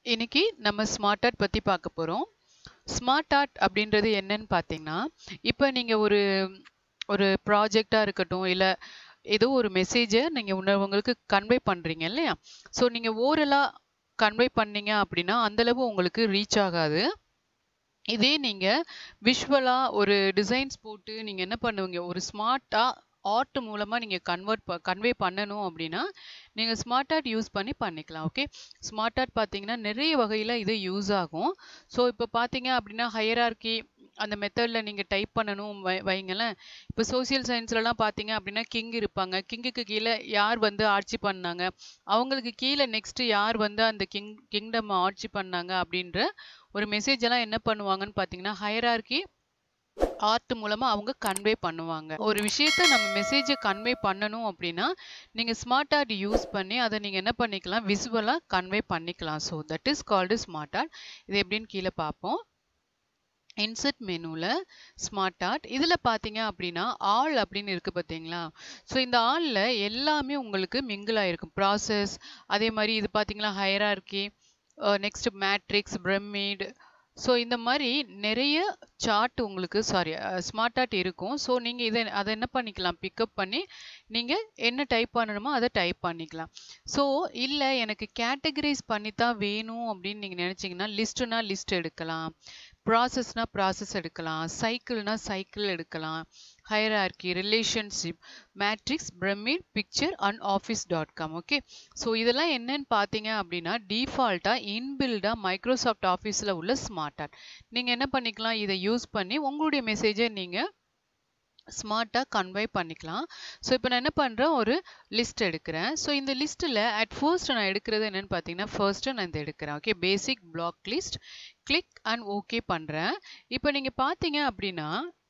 இன்னைக்கு நம்ம smart art பத்தி பார்க்க போறோம் ஸ்மார்ட் ஆர்ட் அப்படின்றது என்னன்னு பார்த்தீங்கன்னா இப்போ நீங்க ஒரு ஒரு ப்ராஜெக்டா இருக்கட்டும் இல்ல ஏதோ ஒரு மெசேஜை நீங்க உணர்வங்களுக்கு கன்வே பண்றீங்க இல்லையா ஸோ நீங்க ஓரலா கன்வே பண்ணீங்க அப்படின்னா அந்த அளவு உங்களுக்கு ரீச் ஆகாது இதே நீங்க விஷுவலா ஒரு டிசைன்ஸ் போட்டு நீங்க என்ன பண்ணுவீங்க ஒரு ஸ்மார்ட்டா ஆர்ட் மூலமா நீங்க கன்வெர்ட் கன்வே பண்ணணும் அப்படின்னா நீங்க ஸ்மார்ட் ஆர்ட் யூஸ் பண்ணி பண்ணிக்கலாம் ஓகே ஸ்மார்ட் ஆர்ட் பார்த்தீங்கன்னா நிறைய வகையில இது யூஸ் ஆகும் ஸோ இப்போ பார்த்தீங்க அப்படின்னா ஹையரார்கி அந்த மெத்தட்ல நீங்க டைப் பண்ணணும் வை வைங்களேன் இப்போ சோசியல் சயின்ஸ்லலாம் பார்த்தீங்க அப்படின்னா கிங் இருப்பாங்க கிங்குக்கு கீழே யார் வந்து ஆட்சி பண்ணாங்க அவங்களுக்கு கீழே நெக்ஸ்ட் யார் வந்து அந்த கிங் கிங்டம் ஆட்சி பண்ணாங்க அப்படின்ற ஒரு மெசேஜ் எல்லாம் என்ன பண்ணுவாங்கன்னு பார்த்தீங்கன்னா ஹையரார்கி ஆர்ட் மூலமா அவங்க கன்வே பண்ணுவாங்க ஒரு விஷயத்த நம்ம மெசேஜை கன்வே பண்ணணும் அப்படின்னா நீங்க ஸ்மார்ட் ஆர்ட் யூஸ் பண்ணி அதை நீங்க என்ன பண்ணிக்கலாம் விசுவலா கன்வே பண்ணிக்கலாம் so that is called smart art இது எப்படின்னு கீழே பார்ப்போம் இன்சர்ட் மெனுவில் ஸ்மார்ட் ஆர்ட் இதில் பார்த்தீங்க அப்படின்னா ஆல் அப்படின்னு இருக்குது பார்த்தீங்களா ஸோ இந்த ஆலில் எல்லாமே உங்களுக்கு மிங்கிள் ஆகிருக்கும் ப்ராசஸ் அதே மாதிரி இது பார்த்தீங்களா hierarchy next matrix pyramid so இந்த மாதிரி நிறைய சார்ட் உங்களுக்கு சாரி ஸ்மார்ட் ஆர்ட் இருக்கும் ஸோ நீங்கள் இதை அதை என்ன பண்ணிக்கலாம் பிக்கப் பண்ணி நீங்கள் என்ன டைப் பண்ணணுமோ அதை டைப் பண்ணிக்கலாம் ஸோ இல்லை எனக்கு கேட்டகரைஸ் பண்ணி தான் வேணும் அப்படின்னு நீங்கள் நினச்சிங்கன்னா லிஸ்ட்டுனா லிஸ்ட் எடுக்கலாம் ப்ராசஸ்னா ப்ராசஸ் எடுக்கலாம் சைக்கிள்னா சைக்கிள் எடுக்கலாம் hierarchy relationship matrix pyramid picture and office dot com okay so இதெல்லாம் என்னன்னு பார்த்தீங்க அப்படின்னா டிஃபால்ட்டாக இன்பில்டாக மைக்ரோசாஃப்ட் ஆஃபீஸில் உள்ள ஸ்மார்ட் ஆர்ட் நீங்கள் என்ன பண்ணிக்கலாம் இதை யூஸ் பண்ணி உங்களுடைய மெசேஜை நீங்கள் ஸ்மார்ட்டாக கன்வே பண்ணிக்கலாம் ஸோ இப்போ நான் என்ன பண்ணுறேன் ஒரு லிஸ்ட் எடுக்கிறேன் ஸோ இந்த லிஸ்ட்டில் அட் ஃபர்ஸ்ட் நான் எடுக்கிறது என்னென்னு பார்த்தீங்கன்னா ஃபர்ஸ்ட்டு நான் இந்த எடுக்கிறேன் okay basic block list click and okay பண்ணுறேன் இப்போ நீங்கள் பார்த்தீங்க அப்படின்னா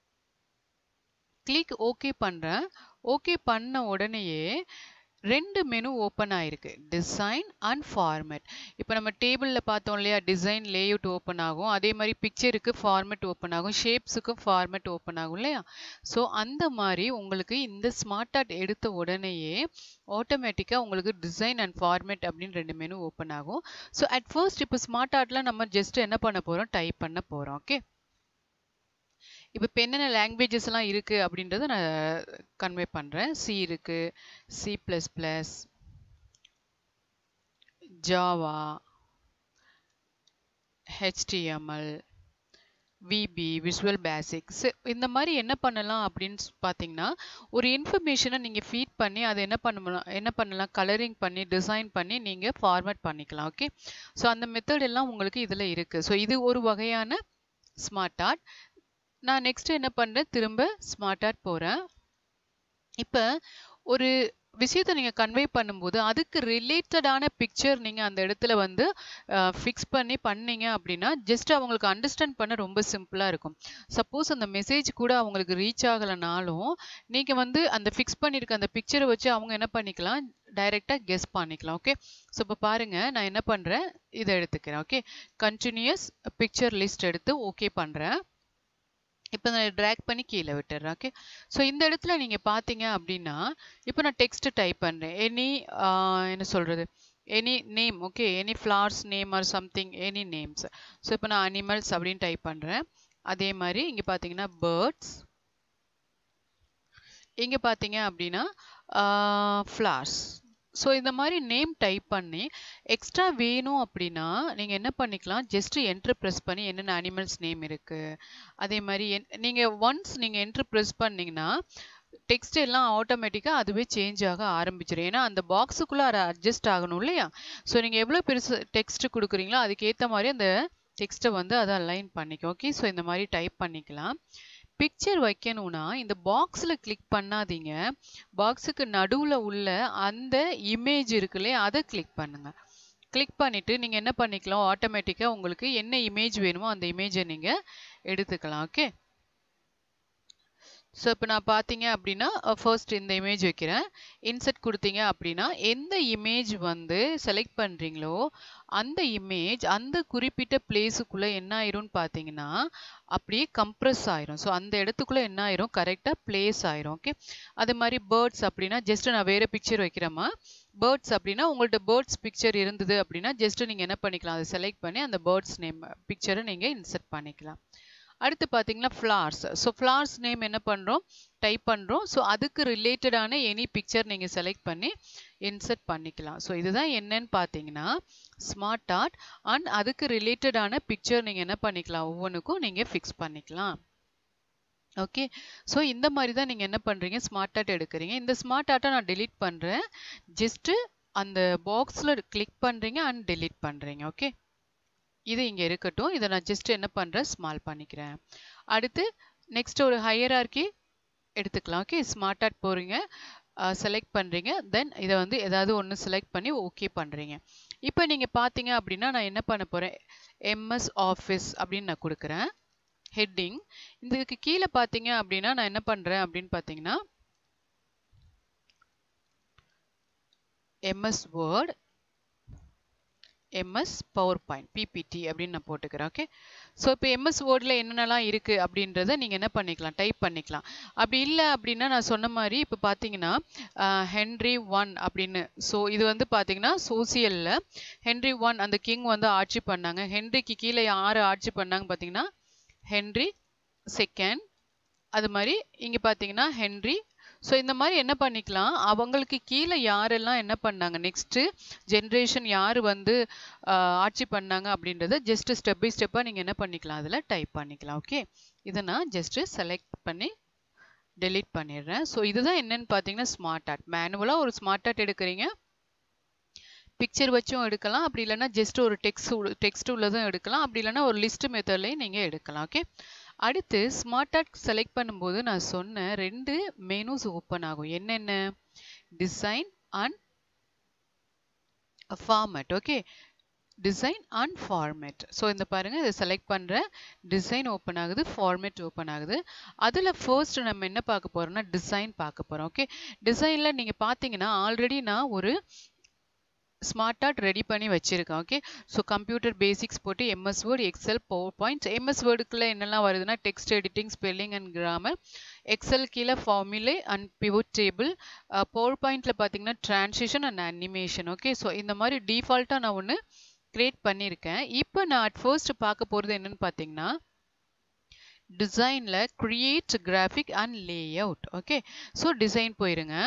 கிளிக் ஓகே பண்ணுறேன் ஓகே பண்ண உடனேயே ரெண்டு மெனு ஓப்பன் ஆயிருக்கு டிசைன் அண்ட் ஃபார்மேட் இப்போ நம்ம டேபிளில் பார்த்தோம் இல்லையா டிசைன் லேஅவுட் ஓப்பன் ஆகும் அதே மாதிரி பிக்சருக்கு ஃபார்மேட் ஓப்பன் ஆகும் ஷேப்ஸுக்கும் ஃபார்மேட் ஓப்பன் ஆகும் இல்லையா ஸோ அந்த மாதிரி உங்களுக்கு இந்த ஸ்மார்ட் ஆர்ட் எடுத்த உடனேயே ஆட்டோமேட்டிக்காக உங்களுக்கு டிசைன் அண்ட் ஃபார்மேட் அப்படின்னு ரெண்டு மெனு ஓப்பன் ஆகும் ஸோ அட் ஃபர்ஸ்ட் இப்போ ஸ்மார்ட் ஆர்ட்டில் நம்ம ஜஸ்ட் என்ன பண்ண போகிறோம் டைப் பண்ண போகிறோம் ஓகே இப்போ இப்போ என்னென்ன லாங்குவேஜஸ்லாம் இருக்குது அப்படின்றத நான் கன்வே பண்ணுறேன் சி இருக்குது C plus plus Java HTML VB visual basics இந்த மாதிரி என்ன பண்ணலாம் அப்படின்னு பார்த்தீங்கன்னா ஒரு இன்ஃபர்மேஷனை நீங்கள் ஃபீட் பண்ணி அதை என்ன பண்ணலாம் என்ன பண்ணலாம் கலரிங் பண்ணி டிசைன் பண்ணி நீங்கள் ஃபார்மேட் பண்ணிக்கலாம் ஓகே ஸோ அந்த மெத்தட் எல்லாம் உங்களுக்கு இதில் இருக்குது ஸோ இது ஒரு வகையான ஸ்மார்ட் ஆர்ட் நான் நெக்ஸ்ட் என்ன பண்ணுறேன் திரும்ப ஸ்மார்ட் ஆர்ட் போகிறேன் இப்போ ஒரு விஷயத்தை நீங்கள் கன்வே பண்ணும்போது அதுக்கு ரிலேட்டடான பிக்சர் நீங்கள் அந்த இடத்துல வந்து ஃபிக்ஸ் பண்ணி பண்ணீங்க அப்படின்னா ஜஸ்ட் அவங்களுக்கு அண்டர்ஸ்டாண்ட் பண்ண ரொம்ப சிம்பிளாக இருக்கும் சப்போஸ் அந்த மெசேஜ் கூட அவங்களுக்கு ரீச் ஆகலைனாலும் நீங்கள் வந்து அந்த ஃபிக்ஸ் பண்ணியிருக்க அந்த பிக்சரை வச்சு அவங்க என்ன பண்ணிக்கலாம் டைரெக்டாக கெஸ் பண்ணிக்கலாம் ஓகே ஸோ இப்போ பாருங்கள் நான் என்ன பண்ணுறேன் இதை எடுத்துக்கிறேன் ஓகே கண்டினியூஸ் பிக்சர் லிஸ்ட் எடுத்து ஓகே பண்ணுறேன் இப்போ நான் ட்ராக் பண்ணி கீழே விட்டுறேன் ஓகே ஸோ இந்த இடத்துல நீங்கள் பார்த்தீங்க அப்படின்னா இப்போ நான் டெக்ஸ்ட் டைப் பண்ணுறேன் எனி என்ன சொல்கிறது any name okay any flowers name or something any names so இப்போ நான் அனிமல்ஸ் அப்படின்னு டைப் பண்ணுறேன் அதே மாதிரி இங்கே பார்த்தீங்கன்னா பேர்ட்ஸ் இங்கே பார்த்தீங்க அப்படின்னா ஃப்ளார்ஸ் ஸோ இந்த மாதிரி நேம் டைப் பண்ணி எக்ஸ்ட்ரா வேணும் அப்படின்னா நீங்கள் என்ன பண்ணிக்கலாம் ஜஸ்ட் என்ட்ரு ப்ரெஸ் பண்ணி என்னென்ன அனிமல்ஸ் நேம் இருக்குது அதே மாதிரி என் நீங்கள் ஒன்ஸ் நீங்கள் என்ட்ரு ப்ரெஸ் பண்ணிங்கன்னா டெக்ஸ்ட் எல்லாம் ஆட்டோமேட்டிக்காக அதுவே சேஞ்ச் ஆக ஆரம்பிச்சிடும் ஏன்னா அந்த பாக்ஸுக்குள்ளே அதை அட்ஜஸ்ட் ஆகணும் இல்லையா ஸோ நீங்கள் எவ்வளோ பெருசு டெக்ஸ்ட் கொடுக்குறீங்களோ அதுக்கேற்ற மாதிரி அந்த டெக்ஸ்ட்டை வந்து அதை அலைன் பண்ணிக்கும் ஓகே ஸோ இந்த மாதிரி டைப் பண்ணிக்கலாம் பிக்சர் வைக்கணும்னா இந்த பாக்ஸில் கிளிக் பண்ணாதீங்க பாக்ஸுக்கு நடுவில் உள்ள அந்த இமேஜ் இருக்கு இல்லையா அதை கிளிக் பண்ணுங்க கிளிக் பண்ணிவிட்டு நீங்கள் என்ன பண்ணிக்கலாம் ஆட்டோமேட்டிக்காக உங்களுக்கு என்ன இமேஜ் வேணுமோ அந்த இமேஜை நீங்கள் எடுத்துக்கலாம் ஓகே ஸோ இப்போ நான் பார்த்தீங்க அப்படின்னா ஃபர்ஸ்ட் இந்த இமேஜ் வைக்கிறேன் இன்செர்ட் கொடுத்தீங்க அப்படின்னா எந்த இமேஜ் வந்து செலக்ட் பண்ணுறீங்களோ அந்த இமேஜ் அந்த குறிப்பிட்ட பிளேஸுக்குள்ளே என்ன ஆயிரும்னு பார்த்தீங்கன்னா அப்படியே கம்ப்ரெஸ் ஆயிரும் ஸோ அந்த இடத்துக்குள்ளே என்ன ஆயிரும் கரெக்டாக பிளேஸ் ஆயிரும் ஓகே அது மாதிரி பேர்ட்ஸ் அப்படின்னா ஜஸ்ட் நான் வேறு பிக்சர் வைக்கிறேமா பேர்ட்ஸ் அப்படின்னா உங்கள்ட்ட பேர்ட்ஸ் பிக்சர் இருந்தது அப்படின்னா ஜஸ்ட் நீங்கள் என்ன பண்ணிக்கலாம் அதை செலக்ட் பண்ணி அந்த பேர்ட்ஸ் நேம் பிக்சரை நீங்கள் இன்செர்ட் பண்ணிக்கலாம் அடுத்து பார்த்தீங்கன்னா ஃப்ளார்ஸ் ஸோ ஃப்ளார்ஸ் நேம் என்ன பண்ணுறோம் டைப் பண்ணுறோம் ஸோ அதுக்கு ரிலேட்டடான எனி பிக்சர் நீங்கள் செலக்ட் பண்ணி இன்சர்ட் பண்ணிக்கலாம் ஸோ இதுதான் என்னன்னு பார்த்தீங்கன்னா ஸ்மார்ட் ஆர்ட் அண்ட் அதுக்கு ரிலேட்டடான பிக்சர் நீங்கள் என்ன பண்ணிக்கலாம் ஒவ்வொன்றுக்கும் நீங்கள் ஃபிக்ஸ் பண்ணிக்கலாம் ஓகே ஸோ இந்த மாதிரி தான் நீங்கள் என்ன பண்ணுறீங்க ஸ்மார்ட் ஆர்ட் எடுக்கிறீங்க இந்த ஸ்மார்ட் ஆர்ட்டை நான் டெலீட் பண்ணுறேன் ஜஸ்ட்டு அந்த பாக்ஸில் கிளிக் பண்ணுறீங்க அண்ட் டெலீட் பண்ணுறீங்க ஓகே இது இங்கே இருக்கட்டும் இதை நான் ஜஸ்ட் என்ன பண்ணுறேன் ஸ்மால் பண்ணிக்கிறேன் அடுத்து நெக்ஸ்ட் ஒரு ஹையரார்கி எடுத்துக்கலாம் ஓகே ஸ்மார்ட் ஆர்ட் போகிறீங்க செலக்ட் பண்ணுறீங்க தென் இதை வந்து ஏதாவது ஒன்று செலக்ட் பண்ணி ஓகே பண்ணுறீங்க இப்போ நீங்கள் பார்த்தீங்க அப்படின்னா நான் என்ன பண்ண போகிறேன் எம்எஸ் ஆஃபீஸ் அப்படின்னு நான் கொடுக்குறேன் ஹெட்டிங் இதுக்கு கீழே பார்த்தீங்க அப்படின்னா நான் என்ன பண்ணுறேன் அப்படின்னு பார்த்தீங்கன்னா MS word MS power point PPT அப்படின்னு நான் போட்டுக்கிறேன் ஓகே ஸோ இப்போ எம்எஸ் வேர்டில் என்னென்னலாம் இருக்குது அப்படின்றத நீங்கள் என்ன பண்ணிக்கலாம் டைப் பண்ணிக்கலாம் அப்படி இல்லை அப்படின்னா நான் சொன்ன மாதிரி இப்போ பார்த்தீங்கன்னா ஹென்ரி ஒன் அப்படின்னு ஸோ இது வந்து பார்த்தீங்கன்னா சோசியலில் ஹென்ரி ஒன் அந்த கிங் வந்து ஆட்சி பண்ணாங்க ஹென்ரிக்கு கீழே யார் ஆட்சி பண்ணாங்க பார்த்தீங்கன்னா ஹென்ரி செகண்ட் அது மாதிரி இங்கே பார்த்தீங்கன்னா ஹென்ரி ஸோ இந்த மாதிரி என்ன பண்ணிக்கலாம் அவங்களுக்கு கீழே யாரெல்லாம் என்ன பண்ணாங்க நெக்ஸ்ட்டு ஜென்ரேஷன் யார் வந்து ஆட்சி பண்ணாங்க அப்படின்றத ஜஸ்ட் ஸ்டெப் பை ஸ்டெப்பாக நீங்கள் என்ன பண்ணிக்கலாம் அதில் டைப் பண்ணிக்கலாம் ஓகே இதை நான் ஜஸ்ட்டு செலக்ட் பண்ணி டெலீட் பண்ணிடுறேன் ஸோ இதுதான் என்னன்னு பார்த்தீங்கன்னா ஸ்மார்ட் ஆர்ட் மேனுவலாக ஒரு ஸ்மார்ட் ஆர்ட் எடுக்கிறீங்க பிக்சர் வச்சும் எடுக்கலாம் அப்படி இல்லைன்னா ஜஸ்ட் ஒரு டெக்ஸ்ட் டெக்ஸ்ட் உள்ளதும் எடுக்கலாம் அப்படி இல்லைன்னா ஒரு லிஸ்ட் மெத்தட்லையும் நீங்கள் எடுக்கலாம் ஓகே அடுத்து ஸ்மார்ட் ஆர்ட் செலக்ட் பண்ணும்போது நான் சொன்ன ரெண்டு மெனுஸ் ஓப்பன் ஆகும் என்னென்ன design and format okay design and format so இந்த பாருங்கள் இதை செலக்ட் பண்ணுறேன் டிசைன் ஓப்பன் ஆகுது ஃபார்மேட் ஓப்பன் ஆகுது அதில் ஃபர்ஸ்ட் நம்ம என்ன பார்க்க போகிறோம்னா டிசைன் பார்க்க போகிறோம் ஓகே டிசைனில் நீங்கள் பார்த்தீங்கன்னா ஆல்ரெடி நான் ஒரு ஸ்மார்ட் ஆர்ட் ரெடி பண்ணி வச்சுருக்கேன் ஓகே ஸோ கம்ப்யூட்டர் பேசிக்ஸ் போட்டு MS word XL power points MS வேர்டுக்குள்ளே என்னெல்லாம் வருதுன்னா text editing spelling and grammar excel கீழே formulae and pivot table power பாயிண்டில் பார்த்தீங்கன்னா translation and animation okay so இந்த மாதிரி டிஃபால்ட்டாக நான் ஒன்று க்ரியேட் பண்ணியிருக்கேன் இப்போ நான் அட் ஃபர்ஸ்ட் பார்க்க போகிறது என்னன்னு பார்த்தீங்கன்னா டிசைனில் create graphic and layout okay so design போயிருங்க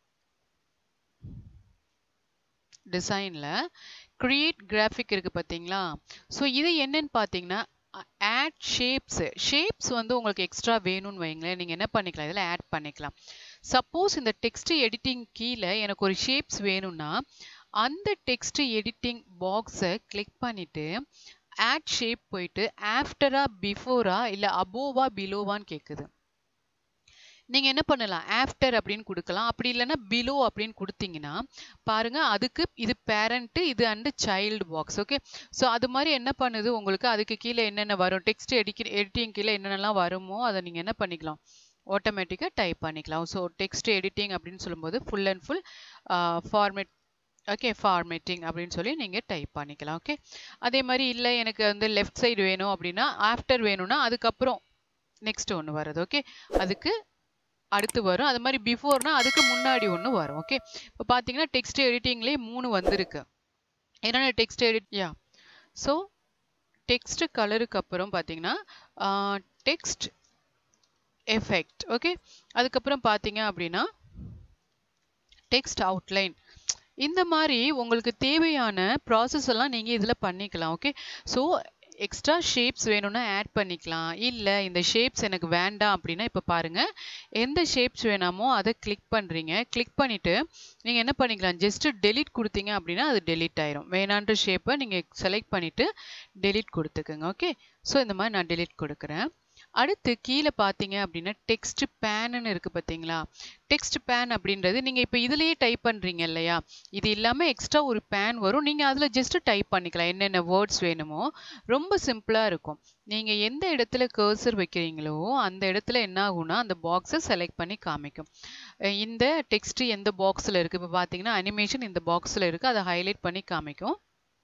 டிசைனில் க்ரியேட் கிராஃபிக் இருக்குது பார்த்தீங்களா ஸோ இது என்னன்னு பார்த்தீங்கன்னா ஆட் ஷேப்ஸ் ஷேப்ஸ் வந்து உங்களுக்கு எக்ஸ்ட்ரா வேணும்னு வைங்களேன் நீங்கள் என்ன பண்ணிக்கலாம் இதில் ஆட் பண்ணிக்கலாம் சப்போஸ் இந்த டெக்ஸ்ட் எடிட்டிங் கீழே எனக்கு ஒரு ஷேப்ஸ் வேணும்னா அந்த டெக்ஸ்ட் எடிட்டிங் பாக்ஸை கிளிக் பண்ணிவிட்டு ஆட் ஷேப் போயிட்டு ஆஃப்டரா பிஃபோரா இல்லை அபோவா பிலோவான்னு கேட்குது நீங்கள் என்ன பண்ணலாம் ஆஃப்டர் அப்படின்னு கொடுக்கலாம் அப்படி இல்லைன்னா பிலோ அப்படின்னு கொடுத்தீங்கன்னா பாருங்க அதுக்கு இது பேரண்ட்டு இது and child box okay so அது மாதிரி என்ன பண்ணுது உங்களுக்கு அதுக்கு கீழே என்னென்ன வரும் டெக்ஸ்ட் எடிக்க எடிட்டிங் கீழே என்னென்னலாம் வருமோ அதை நீங்கள் என்ன பண்ணிக்கலாம் ஆட்டோமேட்டிக்காக டைப் பண்ணிக்கலாம் ஸோ டெக்ஸ்ட் எடிட்டிங் அப்படின்னு சொல்லும்போது full and full format okay formatting அப்படின்னு சொல்லி நீங்கள் டைப் பண்ணிக்கலாம் ஓகே அதே மாதிரி இல்லை எனக்கு வந்து லெஃப்ட் சைடு வேணும் அப்படின்னா ஆஃப்டர் வேணும்னா அதுக்கப்புறம் நெக்ஸ்ட் ஒன்று வருது ஓகே அதுக்கு அடுத்து வரும் அது மாதிரி பிஃபோர்னா அதுக்கு முன்னாடி ஒன்று வரும் ஓகே இப்போ பார்த்தீங்கன்னா டெக்ஸ்ட் எடிட்டிங்லேயே மூணு வந்திருக்கு என்னென்ன டெக்ஸ்ட் எடிட் யா ஸோ டெக்ஸ்ட் கலருக்கு அப்புறம் பார்த்தீங்கன்னா டெக்ஸ்ட் எஃபெக்ட் ஓகே அதுக்கப்புறம் பார்த்தீங்க அப்படின்னா டெக்ஸ்ட் அவுட்லைன் இந்த மாதிரி உங்களுக்கு தேவையான ப்ராசஸ் எல்லாம் நீங்கள் இதில் பண்ணிக்கலாம் ஓகே ஸோ எக்ஸ்ட்ரா ஷேப்ஸ் வேணும்னா ஆட் பண்ணிக்கலாம் இல்லை இந்த ஷேப்ஸ் எனக்கு வேண்டாம் அப்படின்னா இப்போ பாருங்கள் எந்த ஷேப்ஸ் வேணாமோ அதை கிளிக் பண்ணுறீங்க கிளிக் பண்ணிவிட்டு நீங்கள் என்ன பண்ணிக்கலாம் ஜஸ்ட்டு டெலிட் கொடுத்தீங்க அப்படின்னா அது டெலிட் ஆயிரும் வேணான்ற ஷேப்பை நீங்கள் செலக்ட் பண்ணிவிட்டு டெலிட் கொடுத்துக்குங்க ஓகே ஸோ இந்த மாதிரி நான் டெலிட் கொடுக்குறேன் அடுத்து கீழே பார்த்தீங்க அப்படின்னா டெக்ஸ்ட் பேனுன்னு இருக்கு பார்த்தீங்களா டெக்ஸ்ட் பேன் அப்படின்றது நீங்கள் இப்போ இதுலேயே டைப் பண்ணுறீங்க இல்லையா இது இல்லாமல் எக்ஸ்ட்ரா ஒரு பேன் வரும் நீங்கள் அதில் ஜஸ்ட் டைப் பண்ணிக்கலாம் என்னென்ன வேர்ட்ஸ் வேணுமோ ரொம்ப சிம்பிளாக இருக்கும் நீங்கள் எந்த இடத்துல கர்சர் வைக்கிறீங்களோ அந்த இடத்துல என்ன ஆகும்னா அந்த பாக்ஸை செலக்ட் பண்ணி காமிக்கும் அஹ் இந்த டெக்ஸ்ட் எந்த பாக்ஸில் இருக்குது இப்போ பார்த்தீங்கன்னா அனிமேஷன் இந்த பாக்ஸில் இருக்குது அதை ஹைலைட் பண்ணி காமிக்கும்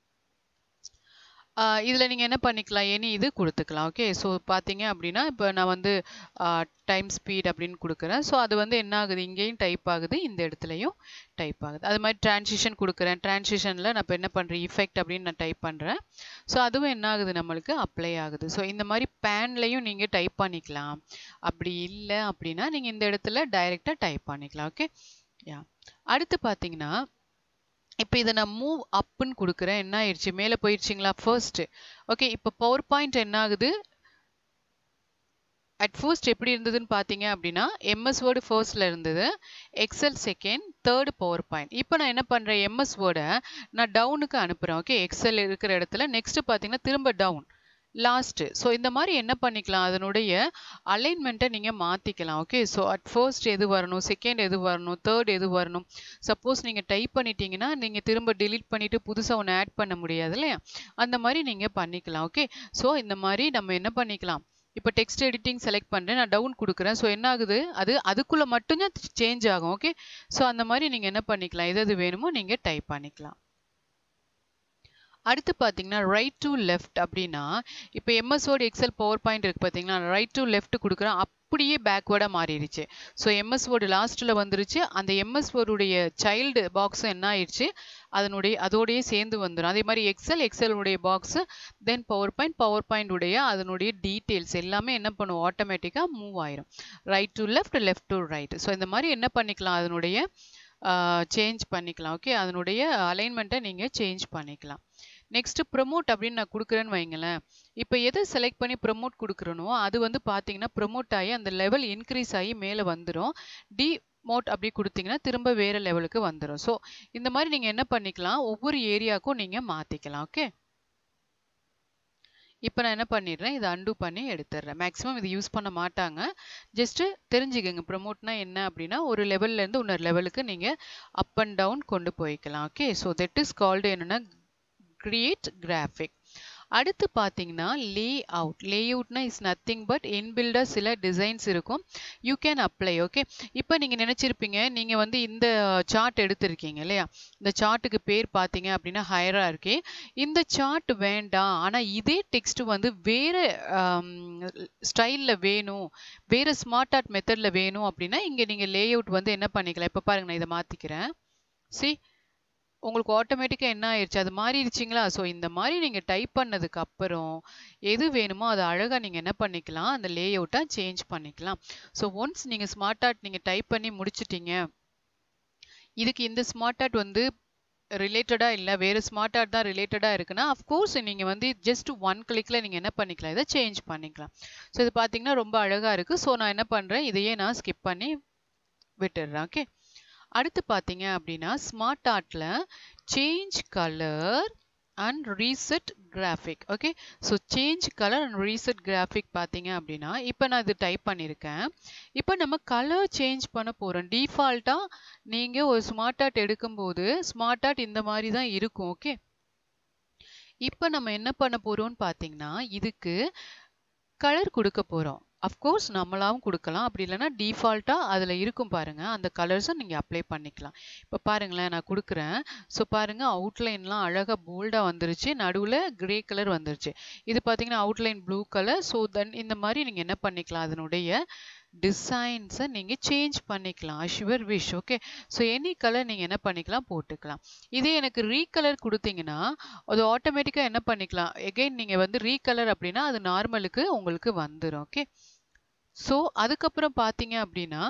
இதில் நீங்கள் என்ன பண்ணிக்கலாம் எனி இது கொடுத்துக்கலாம் ஓகே ஸோ பார்த்தீங்க அப்படின்னா இப்போ நான் வந்து டைம் ஸ்பீட் அப்படின்னு கொடுக்குறேன் ஸோ அது வந்து என்ன ஆகுது இங்கேயும் டைப் ஆகுது இந்த இடத்துலையும் டைப் ஆகுது அது மாதிரி டிரான்சிஷன் கொடுக்குறேன் டிரான்சிஷனில் நான் இப்போ என்ன பண்ணுறேன் இஃபெக்ட் அப்படின்னு நான் டைப் பண்ணுறேன் ஸோ அதுவும் என்ன ஆகுது நம்மளுக்கு அப்ளை ஆகுது ஸோ இந்த மாதிரி பேன்லையும் நீங்கள் டைப் பண்ணிக்கலாம் அப்படி இல்லை அப்படின்னா நீங்கள் இந்த இடத்துல டைரெக்டாக டைப் பண்ணிக்கலாம் ஓகே யா அடுத்து பார்த்தீங்கன்னா இப்போ இதை நான் மூவ் அப்புன்னு கொடுக்குறேன் என்ன ஆயிடுச்சு மேலே போயிடுச்சிங்களா ஃபர்ஸ்ட் ஓகே இப்போ பவர் பாயிண்ட் என்ன ஆகுது அட் ஃபர்ஸ்ட் எப்படி இருந்ததுன்னு பார்த்தீங்க அப்படின்னா எம்எஸ் வேர்டு ஃபர்ஸ்ட்ல இருந்தது excel second third power point இப்போ நான் என்ன பண்ணுறேன் எம்எஸ் வேர்டை நான் டவுனுக்கு அனுப்புகிறேன் ஓகே எக்ஸல் இருக்கிற இடத்துல நெக்ஸ்ட் பார்த்தீங்கன்னா திரும்ப டவுன் லாஸ்ட்டு ஸோ இந்த மாதிரி என்ன பண்ணிக்கலாம் அதனுடைய அலைன்மெண்ட்டை நீங்கள் மாற்றிக்கலாம் ஓகே ஸோ அட் ஃபர்ஸ்ட் எது வரணும் செகண்ட் எது வரணும் தேர்ட் எது வரணும் சப்போஸ் நீங்கள் டைப் பண்ணிட்டீங்கன்னா நீங்கள் திரும்ப delete பண்ணிவிட்டு புதுசாக ஒன்று ஆட் பண்ண முடியாது இல்லையா அந்த மாதிரி நீங்கள் பண்ணிக்கலாம் ஓகே ஸோ இந்த மாதிரி நம்ம என்ன பண்ணிக்கலாம் இப்போ டெக்ஸ்ட் எடிட்டிங் செலக்ட் பண்ணுறேன் நான் டவுன் கொடுக்குறேன் ஸோ என்ன ஆகுது அது அதுக்குள்ளே மட்டும்தான் சேஞ்ச் ஆகும் ஓகே ஸோ அந்த மாதிரி நீங்கள் என்ன பண்ணிக்கலாம் எது எது வேணுமோ நீங்கள் டைப் பண்ணிக்கலாம் அடுத்து பார்த்தீங்கன்னா ரைட் டு லெஃப்ட் அப்படின்னா இப்போ MS word XL power point இருக்கு பார்த்தீங்களா ரைட் டு லெஃப்ட் கொடுக்குறேன் அப்படியே பேக்வேர்டாக மாறிடுச்சு ஸோ எம்எஸ் வேர்டு லாஸ்ட்டில் வந்துருச்சு அந்த எம்எஸ் வேர்டுடைய சைல்டு பாக்ஸ் என்ன ஆயிடுச்சு அதனுடைய அதோடயே சேர்ந்து வந்துடும் அதே மாதிரி எக்ஸல் எக்ஸலுடைய box then power point power point உடைய அதனுடைய டீட்டெயில்ஸ் எல்லாமே என்ன பண்ணும் ஆட்டோமேட்டிக்காக மூவ் ஆயிரும் right to left left to right so இந்த மாதிரி என்ன பண்ணிக்கலாம் அதனுடைய சேஞ்ச் பண்ணிக்கலாம் ஓகே அதனுடைய அலைன்மெண்ட்டை நீங்கள் சேஞ்ச் பண்ணிக்கலாம் நெக்ஸ்ட் ப்ரொமோட் அப்படின்னு நான் கொடுக்குறேன்னு வைங்களேன் இப்போ எதை செலக்ட் பண்ணி ப்ரொமோட் கொடுக்குறனோ அது வந்து பார்த்தீங்கன்னா ப்ரொமோட் ஆகி அந்த லெவல் இன்க்ரீஸ் ஆகி மேலே வந்துடும் டி மோட் அப்படி கொடுத்தீங்கன்னா திரும்ப வேற லெவலுக்கு வந்துடும் ஸோ இந்த மாதிரி நீங்கள் என்ன பண்ணிக்கலாம் ஒவ்வொரு ஏரியாவுக்கும் நீங்கள் மாற்றிக்கலாம் ஓகே இப்போ நான் என்ன பண்ணிடுறேன் இதை அண்டு பண்ணி எடுத்துடுறேன் மேக்ஸிமம் இது யூஸ் பண்ண மாட்டாங்க ஜஸ்ட்டு தெரிஞ்சுக்கோங்க ப்ரொமோட்னா என்ன அப்படின்னா ஒரு லெவல்லேருந்து இன்னொரு லெவலுக்கு நீங்கள் அப் அண்ட் டவுன் கொண்டு போய்க்கலாம் okay so that is called என்னென்னா கிரியேட் கிராஃபிக் அடுத்து பார்த்தீங்கன்னா லே அவுட் லே அவுட்னா இஸ் நத்திங் பட் இன்பில்டாக சில டிசைன்ஸ் இருக்கும் யூ கேன் அப்ளை ஓகே இப்போ நீங்கள் நினச்சிருப்பீங்க நீங்கள் வந்து இந்த சார்ட் எடுத்திருக்கீங்க இல்லையா இந்த சார்ட்டுக்கு பேர் பார்த்தீங்க அப்படின்னா ஹையரா இருக்கே இந்த சார்ட் வேண்டாம் ஆனால் இதே டெக்ஸ்ட் வந்து வேறு ஸ்டைலில் வேணும் வேறு ஸ்மார்ட் ஆர்ட் மெத்தடில் வேணும் அப்படின்னா இங்கே நீங்கள் லே அவுட் வந்து என்ன பண்ணிக்கலாம் இப்போ பாருங்க நான் இதை மாற்றிக்கிறேன் சி உங்களுக்கு ஆட்டோமேட்டிக்காக என்ன ஆயிடுச்சு அது மாறிடுச்சிங்களா ஸோ இந்த மாதிரி நீங்கள் டைப் பண்ணதுக்கு அப்புறம் எது வேணுமோ அதை அழகாக நீங்கள் என்ன பண்ணிக்கலாம் அந்த லே அவுட்டாக சேஞ்ச் பண்ணிக்கலாம் ஸோ ஒன்ஸ் நீங்கள் ஸ்மார்ட் ஆர்ட் நீங்கள் டைப் பண்ணி முடிச்சிட்டீங்க இதுக்கு இந்த ஸ்மார்ட் ஆர்ட் வந்து ரிலேட்டடாக இல்லை வேறு ஸ்மார்ட் ஆர்ட் தான் ரிலேட்டடாக இருக்குன்னா அஃப்கோர்ஸ் நீங்கள் வந்து ஜஸ்ட் ஒன் கிளிக்கில் நீங்கள் என்ன பண்ணிக்கலாம் இதை சேஞ்ச் பண்ணிக்கலாம் ஸோ இது பார்த்தீங்கன்னா ரொம்ப அழகாக இருக்குது ஸோ நான் என்ன பண்ணுறேன் இதையே நான் ஸ்கிப் பண்ணி விட்டுடுறேன் ஓகே அடுத்து பார்த்தீங்க அப்படின்னா ஸ்மார்ட் ஆர்ட்டில் change colour and reset graphic okay so change colour and reset graphic பார்த்தீங்க அப்படின்னா இப்போ நான் இது டைப் பண்ணியிருக்கேன் இப்போ நம்ம கலர் சேஞ்ச் பண்ண போகிறோம் டிஃபால்ட்டாக நீங்கள் ஒரு ஸ்மார்ட் ஆர்ட் எடுக்கும்போது ஸ்மார்ட் ஆர்ட் இந்த மாதிரி தான் இருக்கும் ஓகே இப்போ நம்ம என்ன பண்ண போகிறோம்னு பார்த்தீங்கன்னா இதுக்கு கலர் கொடுக்க போகிறோம் அஃப்கோர்ஸ் நம்மளாவும் கொடுக்கலாம் அப்படி இல்லைன்னா டிஃபால்ட்டாக அதில் இருக்கும் பாருங்கள் அந்த கலர்ஸை நீங்கள் அப்ளை பண்ணிக்கலாம் இப்போ பாருங்களேன் நான் கொடுக்குறேன் ஸோ பாருங்கள் அவுட்லைன்லாம் அழகாக போல்டாக வந்துருச்சு நடுவில் கிரே கலர் வந்துருச்சு இது பார்த்தீங்கன்னா outline blue colour so then இந்த மாதிரி நீங்கள் என்ன பண்ணிக்கலாம் அதனுடைய டிசைன்ஸை நீங்கள் சேஞ்ச் பண்ணிக்கலாம் as your wish okay so any colour நீங்கள் என்ன பண்ணிக்கலாம் போட்டுக்கலாம் இதே எனக்கு ரீகலர் கொடுத்தீங்கன்னா அது ஆட்டோமேட்டிக்காக என்ன பண்ணிக்கலாம் எகைன் நீங்கள் வந்து ரீகலர் அப்படின்னா அது நார்மலுக்கு உங்களுக்கு வந்துடும் ஓகே ஸோ அதுக்கப்புறம் பார்த்தீங்க அப்படின்னா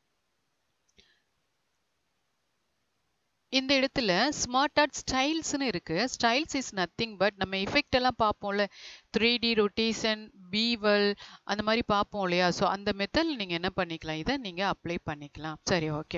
இந்த இடத்துல ஸ்மார்ட் ஆர்ட் ஸ்டைல்ஸ்னு இருக்கு ஸ்டைல்ஸ் இஸ் நத்திங் பட் நம்ம எஃபெக்ட் எல்லாம் பார்ப்போம்ல த்ரீ டி ரொட்டேஷன் பீவல் அந்த மாதிரி பார்ப்போம் இல்லையா ஸோ அந்த மெத்தட் நீங்கள் என்ன பண்ணிக்கலாம் இதை நீங்கள் அப்ளை பண்ணிக்கலாம் சரி ஓகேம்மா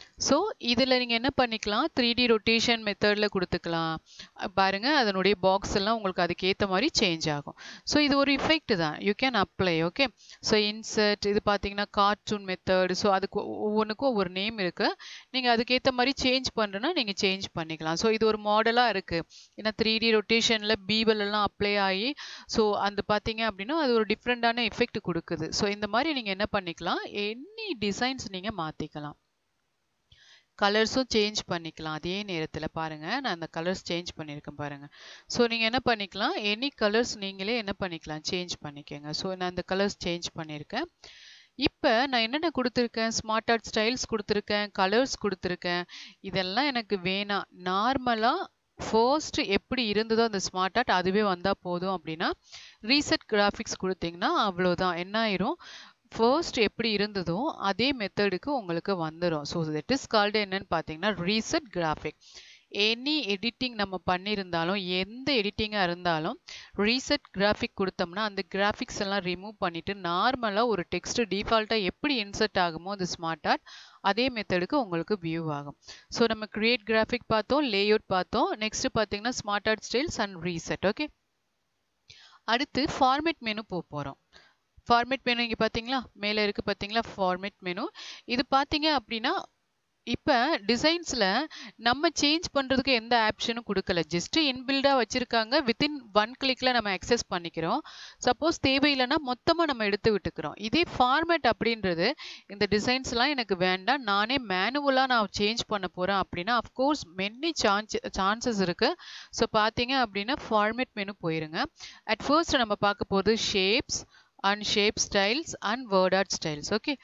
ஸோ இதில் நீங்கள் என்ன பண்ணிக்கலாம் த்ரீ டி ரொட்டேஷன் மெத்தடில் கொடுத்துக்கலாம் பாருங்க அதனுடைய பாக்ஸ் எல்லாம் உங்களுக்கு அதுக்கேற்ற மாதிரி சேஞ்ச் ஆகும் ஸோ இது ஒரு இஃபெக்ட் தான் you can apply okay so insert இது பார்த்தீங்கன்னா கார்ட்டூன் மெத்தட் ஸோ அதுக்கு ஒவ்வொன்றுக்கும் ஒவ்வொரு நேம் இருக்கு நீங்கள் அதுக்கேற்ற மாதிரி சேஞ்ச் பண்ணுறேன்னா நீங்கள் சேஞ்ச் பண்ணிக்கலாம் ஸோ இது ஒரு மாடலாக இருக்குது ஏன்னா த்ரீ டி ரொட்டேஷனில் பீவல் எல்லாம் அப்ளை ஆகி ஸோ அந்த பார்த்தீங்க அப்படின்னா அது ஒரு டிஃப்ரெண்ட்டான எஃபெக்ட் கொடுக்குது ஸோ இந்த மாதிரி நீங்கள் என்ன பண்ணிக்கலாம் எனி டிசைன்ஸ் நீங்கள் மாற்றிக்கலாம் கலர்ஸும் சேஞ்ச் பண்ணிக்கலாம் அதே நேரத்தில் பாருங்கள் நான் அந்த கலர்ஸ் சேஞ்ச் பண்ணியிருக்கேன் பாருங்கள் ஸோ நீங்கள் என்ன பண்ணிக்கலாம் எனி கலர்ஸ் நீங்களே என்ன பண்ணிக்கலாம் சேஞ்ச் பண்ணிக்கோங்க ஸோ நான் அந்த கலர்ஸ் சேஞ்ச் பண்ணியிருக்கேன் இப்போ நான் என்னென்ன கொடுத்துருக்கேன் ஸ்மார்ட் ஆர்ட் ஸ்டைல்ஸ் கொடுத்துருக்கேன் கலர்ஸ் கொடுத்துருக்கேன் இதெல்லாம் எனக்கு வேணாம் நார்மலாக ஃபர்ஸ்ட் எப்படி இருந்ததோ அந்த ஸ்மார்ட் ஆர்ட் அதுவே வந்தால் போதும் அப்படின்னா ரீசெட் கிராஃபிக்ஸ் கொடுத்தீங்கன்னா அவ்வளோதான் என்ன ஆயிரும் ஃபர்ஸ்ட் எப்படி இருந்ததோ அதே மெத்தடுக்கு உங்களுக்கு வந்துடும் ஸோ தட் இஸ் கால்டு என்னன்னு பார்த்தீங்கன்னா ரீசெட் கிராஃபிக் எனி எடிட்டிங் நம்ம பண்ணியிருந்தாலும் எந்த எடிட்டிங்காக இருந்தாலும் ரீசெட் கிராஃபிக் கொடுத்தோம்னா அந்த கிராஃபிக்ஸ் எல்லாம் ரிமூவ் பண்ணிவிட்டு நார்மலாக ஒரு டெக்ஸ்ட் டிஃபால்ட்டாக எப்படி இன்சர்ட் ஆகுமோ அது ஸ்மார்ட் ஆர்ட் அதே மெத்தடுக்கு உங்களுக்கு வியூ ஆகும் ஸோ நம்ம கிரியேட் கிராஃபிக் பார்த்தோம் லேஅவுட் பார்த்தோம் நெக்ஸ்ட் பார்த்தீங்கன்னா smart art styles and reset okay அடுத்து ஃபார்மேட் மெனு போக போகிறோம் ஃபார்மேட் மெனு இங்கே பார்த்தீங்களா மேலே இருக்குது பார்த்தீங்களா ஃபார்மேட் மெனு இது பார்த்தீங்க அப்படின்னா இப்போ டிசைன்ஸில் நம்ம சேஞ்ச் பண்ணுறதுக்கு எந்த ஆப்ஷனும் கொடுக்கல ஜஸ்ட் இன்பில்டாக வச்சுருக்காங்க வித்தின் ஒன் கிளிக்கில் நம்ம அக்சஸ் பண்ணிக்கிறோம் சப்போஸ் தேவையில்லைன்னா மொத்தமாக நம்ம எடுத்து விட்டுக்கிறோம் இதே ஃபார்மேட் அப்படின்றது இந்த டிசைன்ஸ்லாம் எனக்கு வேண்டாம் நானே மேனுவலாக நான் சேஞ்ச் பண்ண போகிறேன் அப்படின்னா அஃப்கோர்ஸ் மெனி சான்ஸ் சான்சஸ் இருக்குது ஸோ பார்த்தீங்க அப்படின்னா ஃபார்மேட் மெனு போயிருங்க அட் ஃபர்ஸ்ட் நம்ம பார்க்க போகிறது shapes and shape styles and word art styles okay